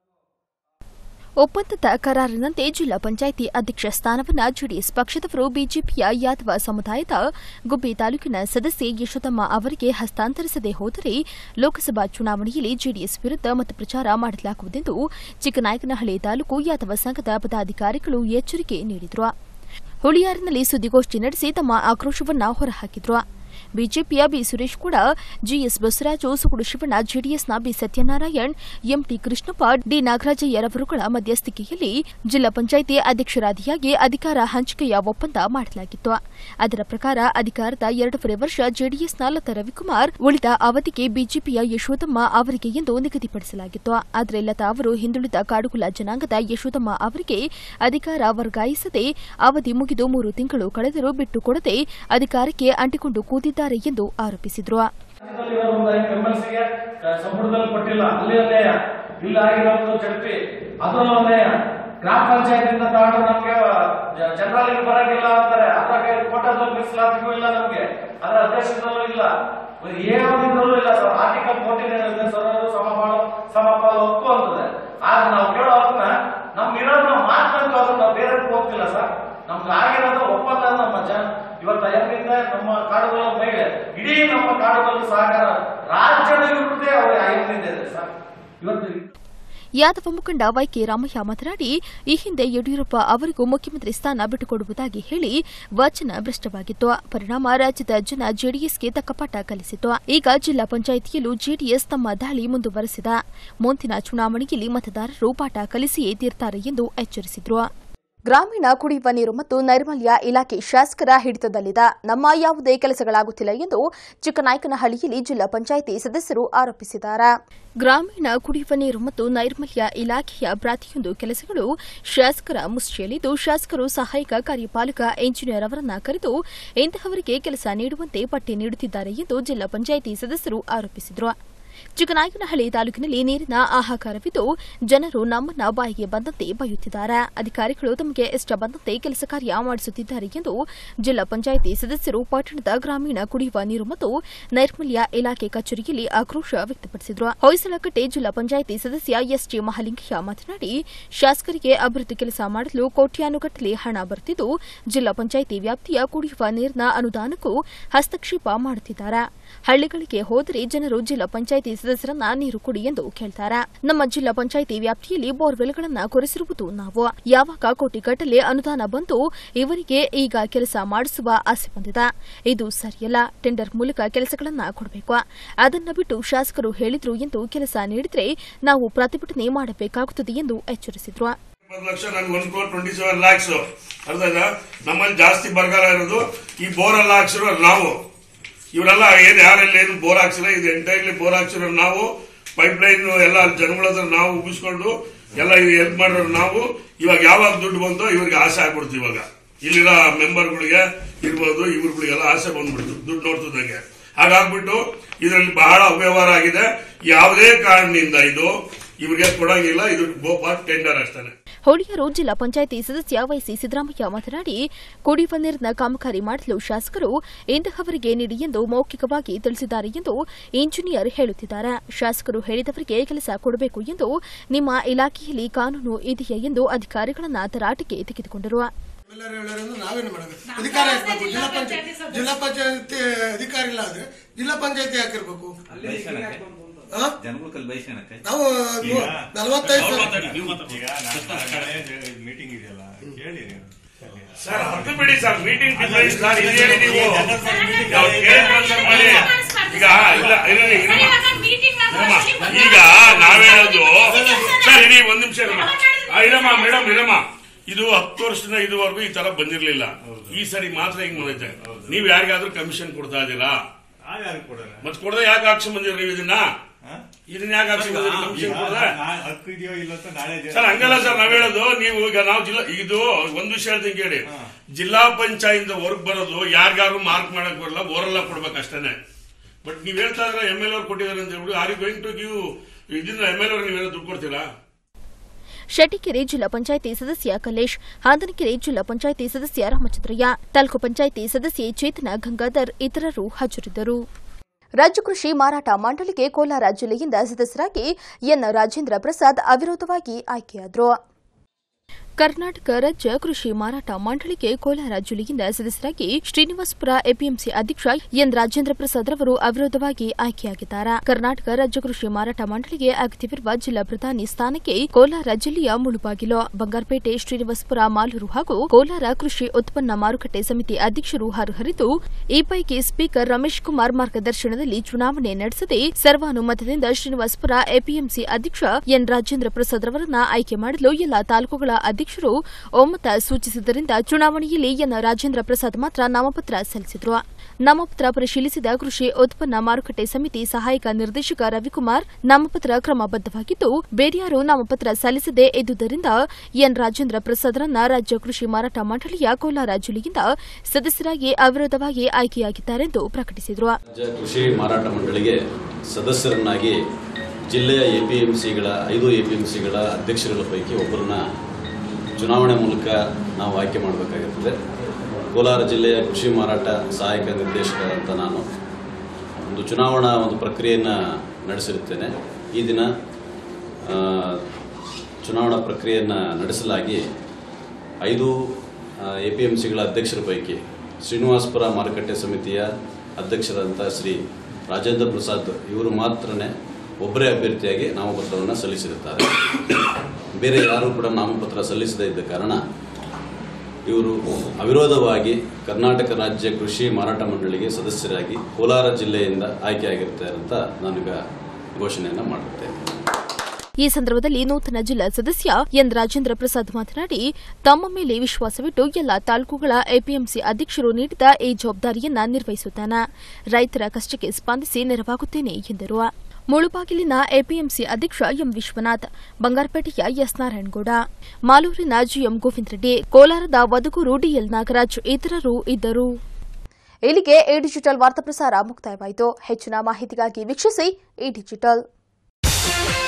ಒಪ್ಪಂದದ ಕರಾರಿನಂತೆ ಜಿಲ್ಲಾ ಪಂಚಾಯಿತಿ ಅಧ್ಯಕ್ಷ ಸ್ಥಾನವನ್ನು ಜೆಡಿಎಸ್ ಪಕ್ಷದವರು ಬಿಜೆಪಿಯ ಯಾದವ ಸಮುದಾಯದ ಗುಬ್ಬಿ ತಾಲೂಕಿನ ಸದಸ್ಯೆ ಯಶೋದಮ್ಮ ಅವರಿಗೆ ಹಸ್ತಾಂತರಿಸದೆ ಹೋದರೆ ಲೋಕಸಭಾ ಚುನಾವಣೆಯಲ್ಲಿ ಜೆಡಿಎಸ್ ವಿರುದ್ಧ ಮತಪ್ರಚಾರ ಮಾಡಲಾಗುವುದೆಂದು ಚಿಕ್ಕನಾಯಕನಹಳ್ಳಿ ತಾಲೂಕು ಯಾದವ ಸಂಘದ ಪದಾಧಿಕಾರಿಗಳು ಎಚ್ಚರಿಕೆ ನೀಡಿದರು ಹುಳಿಯಾರಿನಲ್ಲಿ ಸುದ್ದಿಗೋಷ್ಠಿ ನಡೆಸಿ ತಮ್ಮ ಆಕ್ರೋಶವನ್ನ ಹೊರಹಾಕಿದ್ರು ಬಿಜೆಪಿಯ ಬಿ ಸುರೇಶ್ ಕೂಡ ಜಿಎಸ್ ಬಸವರಾಜು ಸುಗುಡು ಶಿವಣ್ಣ ಜೆಡಿಎಸ್ನ B Satyanarayan M T Krishnappa D ನಾಗರಾಜಯ್ಯರವರುಗಳ ಮಧ್ಯಸ್ಥಿಕೆಯಲ್ಲಿ ಜಿಲ್ಲಾ ಪಂಚಾಯಿತಿ ಅಧ್ಯಕ್ಷರಾದಿಯಾಗಿ ಅಧಿಕಾರ ಹಂಚಿಕೆಯ ಒಪ್ಪಂದ ಮಾಡಲಾಗಿತ್ತು ಅದರ ಪ್ರಕಾರ ಅಧಿಕಾರದ ಎರಡೂವರೆ ವರ್ಷ ಜೆಡಿಎಸ್ನ ಲತಾ ರವಿಕುಮಾರ್ ಉಳಿದ ಅವಧಿಗೆ ಬಿಜೆಪಿಯ ಯಶೋದಮ್ಮ ಅವರಿಗೆ ಎಂದು ನಿಗದಿಪಡಿಸಲಾಗಿತ್ತು ಆದರೆ ಲತಾ ಅವರು ಹಿಂದುಳಿದ ಕಾಡುಗುಲ ಜನಾಂಗದ ಯಶೋದಮ್ಮ ಅವರಿಗೆ ಅಧಿಕಾರ ವರ್ಗಾಯಿಸದೆ ಅವಧಿ ಮುಗಿದು ಮೂರು ತಿಂಗಳು ಕಳೆದರೂ ಬಿಟ್ಟುಕೊಡದೆ ಅಧಿಕಾರಕ್ಕೆ ಅಂಟಿಕೊಂಡು ಕೂತಿದ್ದಾರೆ ಎಂದು ಆರೋಪಿಸಿದರು ಎಂಎಲ್ಸಿಗೆ ಸಂಪುಟದಲ್ಲಿ ಕೊಟ್ಟಿಲ್ಲ ಅಲ್ಲಿ ಅನ್ಯಾಯ ಇಲ್ಲ ಆಗಿರೋದು ಜಡ್ಪಿ ಅದರಲ್ಲೂ ಅನ್ಯಾಯ ಗ್ರಾಮ ಪಂಚಾಯತಿಂದ ತಗೊಂಡು ನಮ್ಗೆ ಜನರಲ್ ಬರಂಗಿಲ್ಲ ಅಂತಾರೆ ಅದ್ರಾಗೆ ಕೋಟದಲ್ಲಿ ಮೀಸಲಾತಿಗೂ ಇಲ್ಲ ನಮ್ಗೆ ಅದರ ಅಧ್ಯಕ್ಷದಲ್ಲೂ ಇಲ್ಲ ಏನೊಂದಿದ್ರಲ್ಲೂ ಇಲ್ಲ ಸರ್ ಆರ್ಟಿಕಲ್ ಫೋರ್ಟೀನ್ ಏನಿದೆ ಸರ್ ಅದು ಸಮಪಾಲು ಸಮಪಾಲು ಒಪ್ಪು ಅಂತದೆ ಆದ್ರೆ ನಾವು ಕೇಳೋ ಹಕ್ಕನ್ನ ನಮ್ಗೆ ಇರೋದನ್ನ ಮಾತಂತ ಅದು ನಾವು ಬೇರೆ ಹೋಗ್ತಿಲ್ಲ ಸರ್ ನಮ್ಗೆ ಆಗಿರೋದು ಒಪ್ಪಂದ ನಮ್ಮ ಜನ ಇವತ್ತು ಐದರಿಂದ ನಮ್ಮ ಕಾಡುಗಳ ಮೇಲೆ ಇಡೀ ನಮ್ಮ ಕಾಡುಗಳ ಸಹಕಾರ ರಾಜ್ಯದ ವಿರುದ್ಧ ಅವರು ಐದರಿಂದ ಇದೆ ಸರ್ ಇವತ್ತು ಯಾದವ ಮುಖಂಡ ವೈಕೆ ರಾಮಯ್ಯ ಮಾತನಾಡಿ ಈ ಹಿಂದೆ ಯಡಿಯೂರಪ್ಪ ಅವರಿಗೂ ಮುಖ್ಯಮಂತ್ರಿ ಸ್ಥಾನ ಬಿಟ್ಟುಕೊಡುವುದಾಗಿ ಹೇಳಿ ವಚನ ಭ್ರಷ್ಟವಾಗಿತ್ತು ಪರಿಣಾಮ ರಾಜ್ಯದ ಜನ ಜೆಡಿಎಸ್ಗೆ ತಕ್ಕ ಪಾಠ ಕಲಿಸಿತು ಈಗ ಜಿಲ್ಲಾ ಪಂಚಾಯಿತಿಯಲ್ಲೂ ಜೆಡಿಎಸ್ ತಮ್ಮ ದಾಳಿ ಮುಂದುವರೆಸಿದ ಮುಂದಿನ ಚುನಾವಣೆಯಲ್ಲಿ ಮತದಾರರು ಪಾಠ ಕಲಿಸಿಯೇ ತೀರ್ತಾರೆ ಎಂದು ಎಚ್ಚರಿಸಿದರು ಗ್ರಾಮೀಣ ಕುಡಿಯುವ ನೀರು ಮತ್ತು ನೈರ್ಮಲ್ಯ ಇಲಾಖೆ ಶಾಸಕರ ಹಿಡಿತದಲ್ಲಿದೆ ನಮ್ಮ ಯಾವುದೇ ಕೆಲಸಗಳಾಗುತ್ತಿಲ್ಲ ಎಂದು ಚಿಕ್ಕನಾಯಕನಹಳ್ಳಿಯಲ್ಲಿ ಜಿಲ್ಲಾ ಪಂಚಾಯಿತಿ ಸದಸ್ಯರು ಆರೋಪಿಸಿದ್ದಾರೆ ಗ್ರಾಮೀಣ ಕುಡಿಯುವ ನೀರು ಮತ್ತು ನೈರ್ಮಲ್ಯ ಇಲಾಖೆಯ ಪ್ರತಿಯೊಂದು ಕೆಲಸಗಳು ಶಾಸಕರ ಮುಷ್ಟಿಯಲ್ಲಿದ್ದು ಶಾಸಕರು ಸಹಾಯಕ ಕಾರ್ಯಪಾಲಕ ಎಂಜಿನಿಯರ್ ಅವರನ್ನ ಕರೆದು ಇಂತಹವರಿಗೆ ಕೆಲಸ ನೀಡುವಂತೆ ಪಟ್ಟಿ ನೀಡುತ್ತಿದ್ದಾರೆ ಎಂದು ಜಿಲ್ಲಾ ಪಂಚಾಯಿತಿ ಸದಸ್ಯರು ಆರೋಪಿಸಿದರು ಚಿಕ್ಕನಾಯಕನಹಳ್ಳಿ ತಾಲೂಕಿನಲ್ಲಿ ನೀರಿನ ಹಾಹಾಕಾರವಿದ್ದು ಜನರು ನಮ್ಮನ್ನ ಬಾಯಿಗೆ ಬಂದಂತೆ ಬೈಯುತ್ತಿದ್ದಾರೆ ಅಧಿಕಾರಿಗಳು ತಮಗೆ ಇಷ್ಟ ಬಂದಂತೆ ಕೆಲಸ ಕಾರ್ಯ ಮಾಡಿಸುತ್ತಿದ್ದಾರೆ ಎಂದು ಜಿಲ್ಲಾ ಪಂಚಾಯಿತಿ ಸದಸ್ಯರು ಪಟ್ಟಣದ ಗ್ರಾಮೀಣ ಕುಡಿಯುವ ನೀರು ಮತ್ತು ನೈರ್ಮಲ್ಯ ಇಲಾಖೆ ಕಚೇರಿಯಲ್ಲಿ ಆಕ್ರೋಶ ವ್ಯಕ್ತಪಡಿಸಿದರು ಹೊಯ್ಸಳಕಟ್ಟೆ ಜಿಲ್ಲಾ ಪಂಚಾಯಿತಿ ಸದಸ್ಯ ಎಸ್ಟಿ ಮಹಾಲಿಂಗಯ್ಯ ಮಾತನಾಡಿ ಶಾಸಕರಿಗೆ ಅಭಿವೃದ್ಧಿ ಕೆಲಸ ಮಾಡಲು ಕೋಟ್ಯಾನುಗಟ್ಟಲೆ ಹಣ ಬರುತ್ತಿದ್ದು ಜಿಲ್ಲಾ ಪಂಚಾಯಿತಿ ವ್ಯಾಪ್ತಿಯ ಕುಡಿಯುವ ನೀರಿನ ಅನುದಾನಕ್ಕೂ ಹಸ್ತಕ್ಷೇಪ ಮಾಡುತ್ತಿದ್ದಾರೆ ಹಳ್ಳಿಗಳಿಗೆ ಹೋದರೆ ಜನರು ಜಿಲ್ಲಾ ಪಂಚಾಯಿತಿ ಸದಸ್ಯರನ್ನ ನೀರು ಕೊಡಿ ಎಂದು ಕೇಳ್ತಾರೆ ನಮ್ಮ ಜಿಲ್ಲಾ ಪಂಚಾಯಿತಿ ವ್ಯಾಪ್ತಿಯಲ್ಲಿ ಬೋರ್ವೆಲ್ಗಳನ್ನ ಕೊರೆಸಿರುವುದು ನಾವು ಯಾವಾಗ ಕೋಟಿಗಟ್ಟಲೆ ಅನುದಾನ ಬಂದು ಇವರಿಗೆ ಈಗ ಕೆಲಸ ಮಾಡಿಸುವ ಆಸೆ ಬಂದಿದೆ ಇದು ಸರಿಯಲ್ಲ ಟೆಂಡರ್ ಮೂಲಕ ಕೆಲಸಗಳನ್ನ ಕೊಡಬೇಕು ಅದನ್ನ ಬಿಟ್ಟು ಶಾಸಕರು ಹೇಳಿದ್ರು ಎಂದು ಕೆಲಸ ನೀಡಿದ್ರೆ ನಾವು ಪ್ರತಿಭಟನೆ ಮಾಡಬೇಕಾಗುತ್ತದೆ ಎಂದು ಎಚ್ಚರಿಸಿದ್ರು ಇಪ್ಪತ್ತು ಲಕ್ಷ ನನ್ಗೆ one crore twenty seven lakhs ಅರ್ಥ ಆಯ್ತಾ ನಮ್ಮಲ್ಲಿ ಜಾಸ್ತಿ ಬರಗಾಲ ಇರೋದು ಈ ಬೋರೆಲ್ಲ ಹಾಕ್ಸಿರೋ ನಾವು ಇವರೆಲ್ಲ ಏನ್ ಯಾರೆಲ್ಲ ಏನು ಬೋರ್ ಹಾಕ್ಸಿಲ್ಲ ಇದು ಎಂಟೈರ್ಲಿ ಬೋರ್ ಹಾಕ್ಸಿರೋ ನಾವು ಪೈಪ್ ಲೈನ್ ಎಲ್ಲ ಜನಗಳ ಹತ್ರ ನಾವು ಉಗಿಸ್ಕೊಂಡು ಎಲ್ಲ ಹೆಲ್ಪ್ ಮಾಡಿರೋರು ನಾವು ಇವಾಗ ಯಾವಾಗ ದುಡ್ಡು ಬಂತೋ ಇವ್ರಿಗೆ ಆಸೆ ಆಗ್ಬಿಡ್ತು ಇವಾಗ ಇಲ್ಲಿರೋ ಮೆಂಬರ್ಗಳಿಗೆ ಇರ್ಬೋದು ಇವ್ರುಗಳಿಗೆಲ್ಲ ಆಸೆ ಬಂದ್ಬಿಡ್ತು ದುಡ್ಡು ನೋಡ್ತಿದ್ದಂಗೆ ಹಾಗಾಗ್ಬಿಟ್ಟು ಇದರಲ್ಲಿ ಬಹಳ ಅವ್ಯವಹಾರ ಆಗಿದೆ ಯಾವುದೇ ಕಾರಣದಿಂದ ಇದು ಇವ್ರಿಗೆ ಕೊಡಂಗಿಲ್ಲ ಇದು ಗೋಪಾಲ್ ಟೆಂಡರ್ ಅಷ್ಟೇ ಹೊಳಿಯರು ಜಿಲ್ಲಾ ಪಂಚಾಯಿತಿ ಸದಸ್ಯ ವೈಸಿ ಸಿದ್ದರಾಮಯ್ಯ ಮಾತನಾಡಿ ಕುಡಿಯುವ ನೀರಿನ ಕಾಮಗಾರಿ ಮಾಡಲು ಶಾಸಕರು ಇಂತಹವರಿಗೆ ನೀಡಿ ಎಂದು ಮೌಖಿಕವಾಗಿ ತಿಳಿಸಿದ್ದಾರೆ ಎಂದು ಇಂಜಿನಿಯರ್ ಹೇಳುತ್ತಿದ್ದಾರೆ ಶಾಸಕರು ಹೇಳಿದವರಿಗೆ ಕೆಲಸ ಕೊಡಬೇಕು ಎಂದು ನಿಮ್ಮ ಇಲಾಖೆಯಲ್ಲಿ ಕಾನೂನು ಇದೆಯಾ ಎಂದು ಅಧಿಕಾರಿಗಳನ್ನ ತರಾಟೆಗೆ ತೆಗೆದುಕೊಂಡರು ಎಲ್ಲರೂ ಹೇಳೋದ್ರಿಂದ ನಾವೇನು ಮಾಡಬೇಕು ಅಧಿಕಾರ ಇರ್ಬೇಕು ಜಿಲ್ಲಾ ಪಂಚಾಯತ್ ಜಿಲ್ಲಾ ಪಂಚಾಯತಿ ಅಧಿಕಾರ ಇಲ್ಲ ಆದ್ರೆ ಜಿಲ್ಲಾ ಪಂಚಾಯತಿ ಯಾಕಿರ್ಬೇಕು ಆ? ಜನಗಳು ಬಯಸ್ಕೊಳಕ್ಕೆ ನಾವು ನಲವತ್ತೈದು ಮೀಟಿಂಗ್ ಇದೆಯಲ್ಲ ಕೇಳಿ ಸರ್ ಅದು ಬಿಡಿ ಸರ್ ಮೀಟಿಂಗ್ ಡಿಫರೆನ್ಸ್ ಸರ್ ಇದು ಹೇಳಿ ನೀವು ನಾವು ಕೇಳಿ ಟ್ರಾನ್ಸ್ಫರ್ ಮಾಡಿ ಈಗ ಇಲ್ಲ ಇರಲಿ ಇರಮ್ಮ. ಇರಮ್ಮ. ಈಗ ನಾವೇಳೋದು ಸರ್ ಇಡೀ ಒಂದ್ ನಿಮಿಷ ಇರಮ್ಮ ಆ, ಇರಮ್ಮ ಮೇಡಮ್ ಇರಮ್ಮ ಇದು ಹತ್ತು ವರ್ಷದಿಂದ ಇದುವರೆಗೂ ಈ ತರ ಬಂದಿರ್ಲಿಲ್ಲ ಈ ಸರಿ ಮಾತ್ರ ಹಿಂಗ್ ಬಂದೈತೆ ನೀವ್ ಯಾರಿಗಾದ್ರೂ ಕಮಿಷನ್ ಕೊಡ್ತಾ ಇದೀರಾ ಯಾರು ಕೊಡೋಣ ಮತ್ ಕೊಡದೆ ಯಾಕೆ ಆಕ್ಷನ್ ಬಂದಿರ ನೀವು ಇದನ್ನ ಇದನ್ನ ಯಾಕೆ ಹಾಕ್ಸಿದ್ರೆ ಕಮಿಷನ್ ಕೊಡದೆ ಹಕ್ಕು ಇದೆಯೋ ಇಲ್ಲ ಅಂತ ನಾಳೆ ಜನ- ಸರ್ ಹಂಗಲ್ಲ ಸರ್ ನಾವ್ ಹೇಳೋದು ನೀವು ಈಗ ನಾವು ಜಿಲ್ಲಾ ಇದು ಒಂದು ವಿಷಯ ಹೇಳ್ತೀನಿ ಕೇಳಿ ಜಿಲ್ಲಾ ಪಂಚಾಯತ್ ವರ್ಕ್ ಬರೋದು ಯಾರಿಗಾರು ಮಾರ್ಕ್ ಮಾಡಕ್ ಬರಲ್ಲ ಓರಲ್ಲ ಕೊಡ್ಬೇಕು ಅಷ್ಟೇನೆ ಬಟ್ ನೀವ್ ಹೇಳ್ತಾ ಇದ್ರೆ ಎಮ್ ಎಲ್ ಅವ್ರು ಕೊಟ್ಟಿದ್ದಾರೆ ಅಂತ ಹೇಳ್ಬಿಟ್ಟು are you going to give ಇದನ್ನ ಎಮ್ ಎಲ್ ಅವ್ರು ನೀವೇನೋ ದುಡ್ಡು ಕೊಡ್ತೀರಾ ಶೆಟ್ಟಿಕೆರೆ ಜಿಲ್ಲಾ ಪಂಚಾಯಿತಿ ಸದಸ್ಯ ಕಲೇಶ್ ಹಾಂದನಕೆರೆ ಜಿಲ್ಲಾ ಪಂಚಾಯಿತಿ ಸದಸ್ಯ ರಾಮಚಂದ್ರಯ್ಯ ತಾಲೂಕು ಪಂಚಾಯಿತಿ ಸದಸ್ಯೆ ಚೇತನ ಗಂಗಾಧರ್ ಇತರರು ಹಾಜರಿದ್ದರು ರಾಜ್ಯ ಕೃಷಿ ಮಾರಾಟ ಮಂಡಳಿಗೆ ಕೋಲಾರ ಜಿಲ್ಲೆಯಿಂದ ಸದಸ್ಯರಾಗಿ ಎನ್ ರಾಜೇಂದ್ರ ಪ್ರಸಾದ್ ಅವಿರೋಧವಾಗಿ ಆಯ್ಕೆಯಾದರು ಕರ್ನಾಟಕ ರಾಜ್ಯ ಕೃಷಿ ಮಾರಾಟ ಮಂಡಳಿಗೆ ಕೋಲಾರ ಜಿಲ್ಲೆಯಿಂದ ಸದಸ್ಯರಾಗಿ ಶ್ರೀನಿವಾಸಪುರ ಎಪಿಎಂಸಿ ಅಧ್ಯಕ್ಷ ಎನ್ ರಾಜೇಂದ್ರ ಪ್ರಸಾದ್ ರವರು ಅವಿರೋಧವಾಗಿ ಆಯ್ಕೆಯಾಗಿದ್ದಾರೆ ಕರ್ನಾಟಕ ರಾಜ್ಯ ಕೃಷಿ ಮಾರಾಟ ಮಂಡಳಿಗೆ ಅಗತ್ಯವಿರುವ ಜಿಲ್ಲಾ ಪ್ರಧಾನಿ ಸ್ಥಾನಕ್ಕೆ ಕೋಲಾರ ಜಿಲ್ಲೆಯ ಮುಳುಬಾಗಿಲು ಬಂಗಾರಪೇಟೆ ಶ್ರೀನಿವಾಸಪುರ ಮಾಲೂರು ಹಾಗೂ ಕೋಲಾರ ಕೃಷಿ ಉತ್ಪನ್ನ ಮಾರುಕಟ್ಟೆ ಸಮಿತಿ ಅಧ್ಯಕ್ಷರು ಹರಿದು ಈ ಪೈಕಿ ಸ್ಪೀಕರ್ ರಮೇಶ್ ಕುಮಾರ್ ಮಾರ್ಗದರ್ಶನದಲ್ಲಿ ಚುನಾವಣೆ ನಡೆಸದೆ ಸರ್ವಾನುಮತದಿಂದ ಶ್ರೀನಿವಾಸಪುರ ಎಪಿಎಂಸಿ ಅಧ್ಯಕ್ಷ ಎನ್ ರಾಜೇಂದ್ರ ಪ್ರಸಾದ್ ರವರನ್ನ ಆಯ್ಕೆ ಮಾಡಲು ಎಲ್ಲಾ ತಾಲೂಕುಗಳ ಅಧ್ಯಕ್ಷರು ಒಮ್ಮತ ಸೂಚಿಸಿದ್ದರಿಂದ ಚುನಾವಣೆಯಲ್ಲಿ ಎನ್ ರಾಜೇಂದ್ರ ಪ್ರಸಾದ್ ಮಾತ್ರ ನಾಮಪತ್ರ ಸಲ್ಲಿಸಿದ್ರು ನಾಮಪತ್ರ ಪರಿಶೀಲಿಸಿದ ಕೃಷಿ ಉತ್ಪನ್ನ ಮಾರುಕಟ್ಟೆ ಸಮಿತಿ ಸಹಾಯಕ ನಿರ್ದೇಶಕ ರವಿಕುಮಾರ್ ನಾಮಪತ್ರ ಕ್ರಮಬದ್ದವಾಗಿದ್ದು ಬೇರ್ಯಾರು ನಾಮಪತ್ರ ಸಲ್ಲಿಸದೇ ಇದ್ದುದರಿಂದ ಎನ್ ರಾಜೇಂದ್ರ ಪ್ರಸಾದ್ರನ್ನ ರಾಜ್ಯ ಕೃಷಿ ಮಾರಾಟ ಮಂಡಳಿಯ ಕೋಲಾರ ಜಿಲ್ಲೆಯಿಂದ ಸದಸ್ಯರಾಗಿ ಅವಿರೋಧವಾಗಿ ಆಯ್ಕೆಯಾಗಿದ್ದಾರೆಂದು ಪ್ರಕಟಿಸಿದರು ರಾಜ್ಯ ಕೃಷಿ ಮಾರಾಟ ಮಂಡಳಿಗೆ ಸದಸ್ಯರನ್ನಾಗಿ ಜಿಲ್ಲೆಯ ಎಪಿಎಂಸಿಗಳ ಐದು ಎಪಿಎಂಸಿಗಳ ಅಧ್ಯಕ್ಷರುಗಳ ಪೈಕಿ ಒಬ್ಬರನ್ನ ಚುನಾವಣೆ ಮೂಲಕ ನಾವು ಆಯ್ಕೆ ಮಾಡಬೇಕಾಗಿರ್ತದೆ ಕೋಲಾರ ಜಿಲ್ಲೆಯ ಕೃಷಿ ಮಾರಾಟ ಸಹಾಯಕ ನಿರ್ದೇಶಕರಂತ ನಾನು ಒಂದು ಚುನಾವಣಾ ಒಂದು ಪ್ರಕ್ರಿಯೆಯನ್ನು ನಡೆಸಿರುತ್ತೇನೆ ಈ ದಿನ ಆ, ಚುನಾವಣಾ ಪ್ರಕ್ರಿಯೆಯನ್ನು ನಡೆಸಲಾಗಿ ಐದು ಎ ಪಿ ಎಂ ಸಿಗಳ ಅಧ್ಯಕ್ಷರ ಪೈಕಿ ಶ್ರೀನಿವಾಸಪುರ ಮಾರುಕಟ್ಟೆ ಸಮಿತಿಯ ಅಧ್ಯಕ್ಷರಾದಂಥ ಶ್ರೀ ರಾಜೇಂದ್ರ ಪ್ರಸಾದ್ ಇವರು ಮಾತ್ರನೇ ಒಬ್ಬರೇ ಅಭ್ಯರ್ಥಿಯಾಗಿ ನಾಮಪತ್ರವನ್ನು ಸಲ್ಲಿಸಿರುತ್ತಾರೆ ಬೇರೆ ಯಾರೂ ಕೂಡ ನಾಮಪತ್ರ ಸಲ್ಲಿಸದೇ ಇದ್ದ ಕಾರಣ ಇವರು ಅವಿರೋಧವಾಗಿ ಕರ್ನಾಟಕ ರಾಜ್ಯ ಕೃಷಿ ಮಾರಾಟ ಮಂಡಳಿಗೆ ಸದಸ್ಯರಾಗಿ ಕೋಲಾರ ಜಿಲ್ಲೆಯಿಂದ ಆಯ್ಕೆಯಾಗಿರ್ತಾರೆ ಅಂತ ನಾನೀಗ ಘೋಷಣೆಯನ್ನು ಮಾಡುತ್ತೇನೆ ಈ ಸಂದರ್ಭದಲ್ಲಿ ನೂತನ ಜಿಲ್ಲಾ ಸದಸ್ಯ ಎನ್ ರಾಜೇಂದ್ರ ಪ್ರಸಾದ್ ಮಾತನಾಡಿ ತಮ್ಮ ಮೇಲೆ ವಿಶ್ವಾಸವಿಟ್ಟು ಎಲ್ಲ ತಾಲೂಕುಗಳ ಎಪಿಎಂಸಿ ಅಧ್ಯಕ್ಷರು ನೀಡಿದ ಈ ಜವಾಬ್ದಾರಿಯನ್ನ ನಿರ್ವಹಿಸುತ್ತಾನೆ ರೈತರ ಕಷ್ಟಕ್ಕೆ ಸ್ಪಂದಿಸಿ ನೆರವಾಗುತ್ತೇನೆ ಎಂದರು ಮುಳುಬಾಗಿಲಿನ ಎಪಿಎಂಸಿ ಅಧ್ಯಕ್ಷ ಎಂ ವಿಶ್ವನಾಥ್ ಬಂಗಾರಪೇಟೆಯ ಎಸ್ ನಾರಾಯಣಗೌಡ ಮಾಲೂರಿನ ಜಿಎಂ ಗೋವಿಂದ್ ರೆಡ್ಡಿ ಕೋಲಾರದ ವದಗೂರು ಡಿಎಲ್ ನಾಗರಾಜ್ ಇತರರು ಇದ್ದರು ಇಲ್ಲಿಗೆ ಎ ಡಿಜಿಟಲ್ ವಾರ್ತಾ ಪ್ರಸಾರ ಮುಕ್ತಾಯವಾಯಿತು ಹೆಚ್ಚಿನ ಮಾಹಿತಿಗಾಗಿ ವೀಕ್ಷಿಸಿ ಎ ಡಿಜಿಟಲ್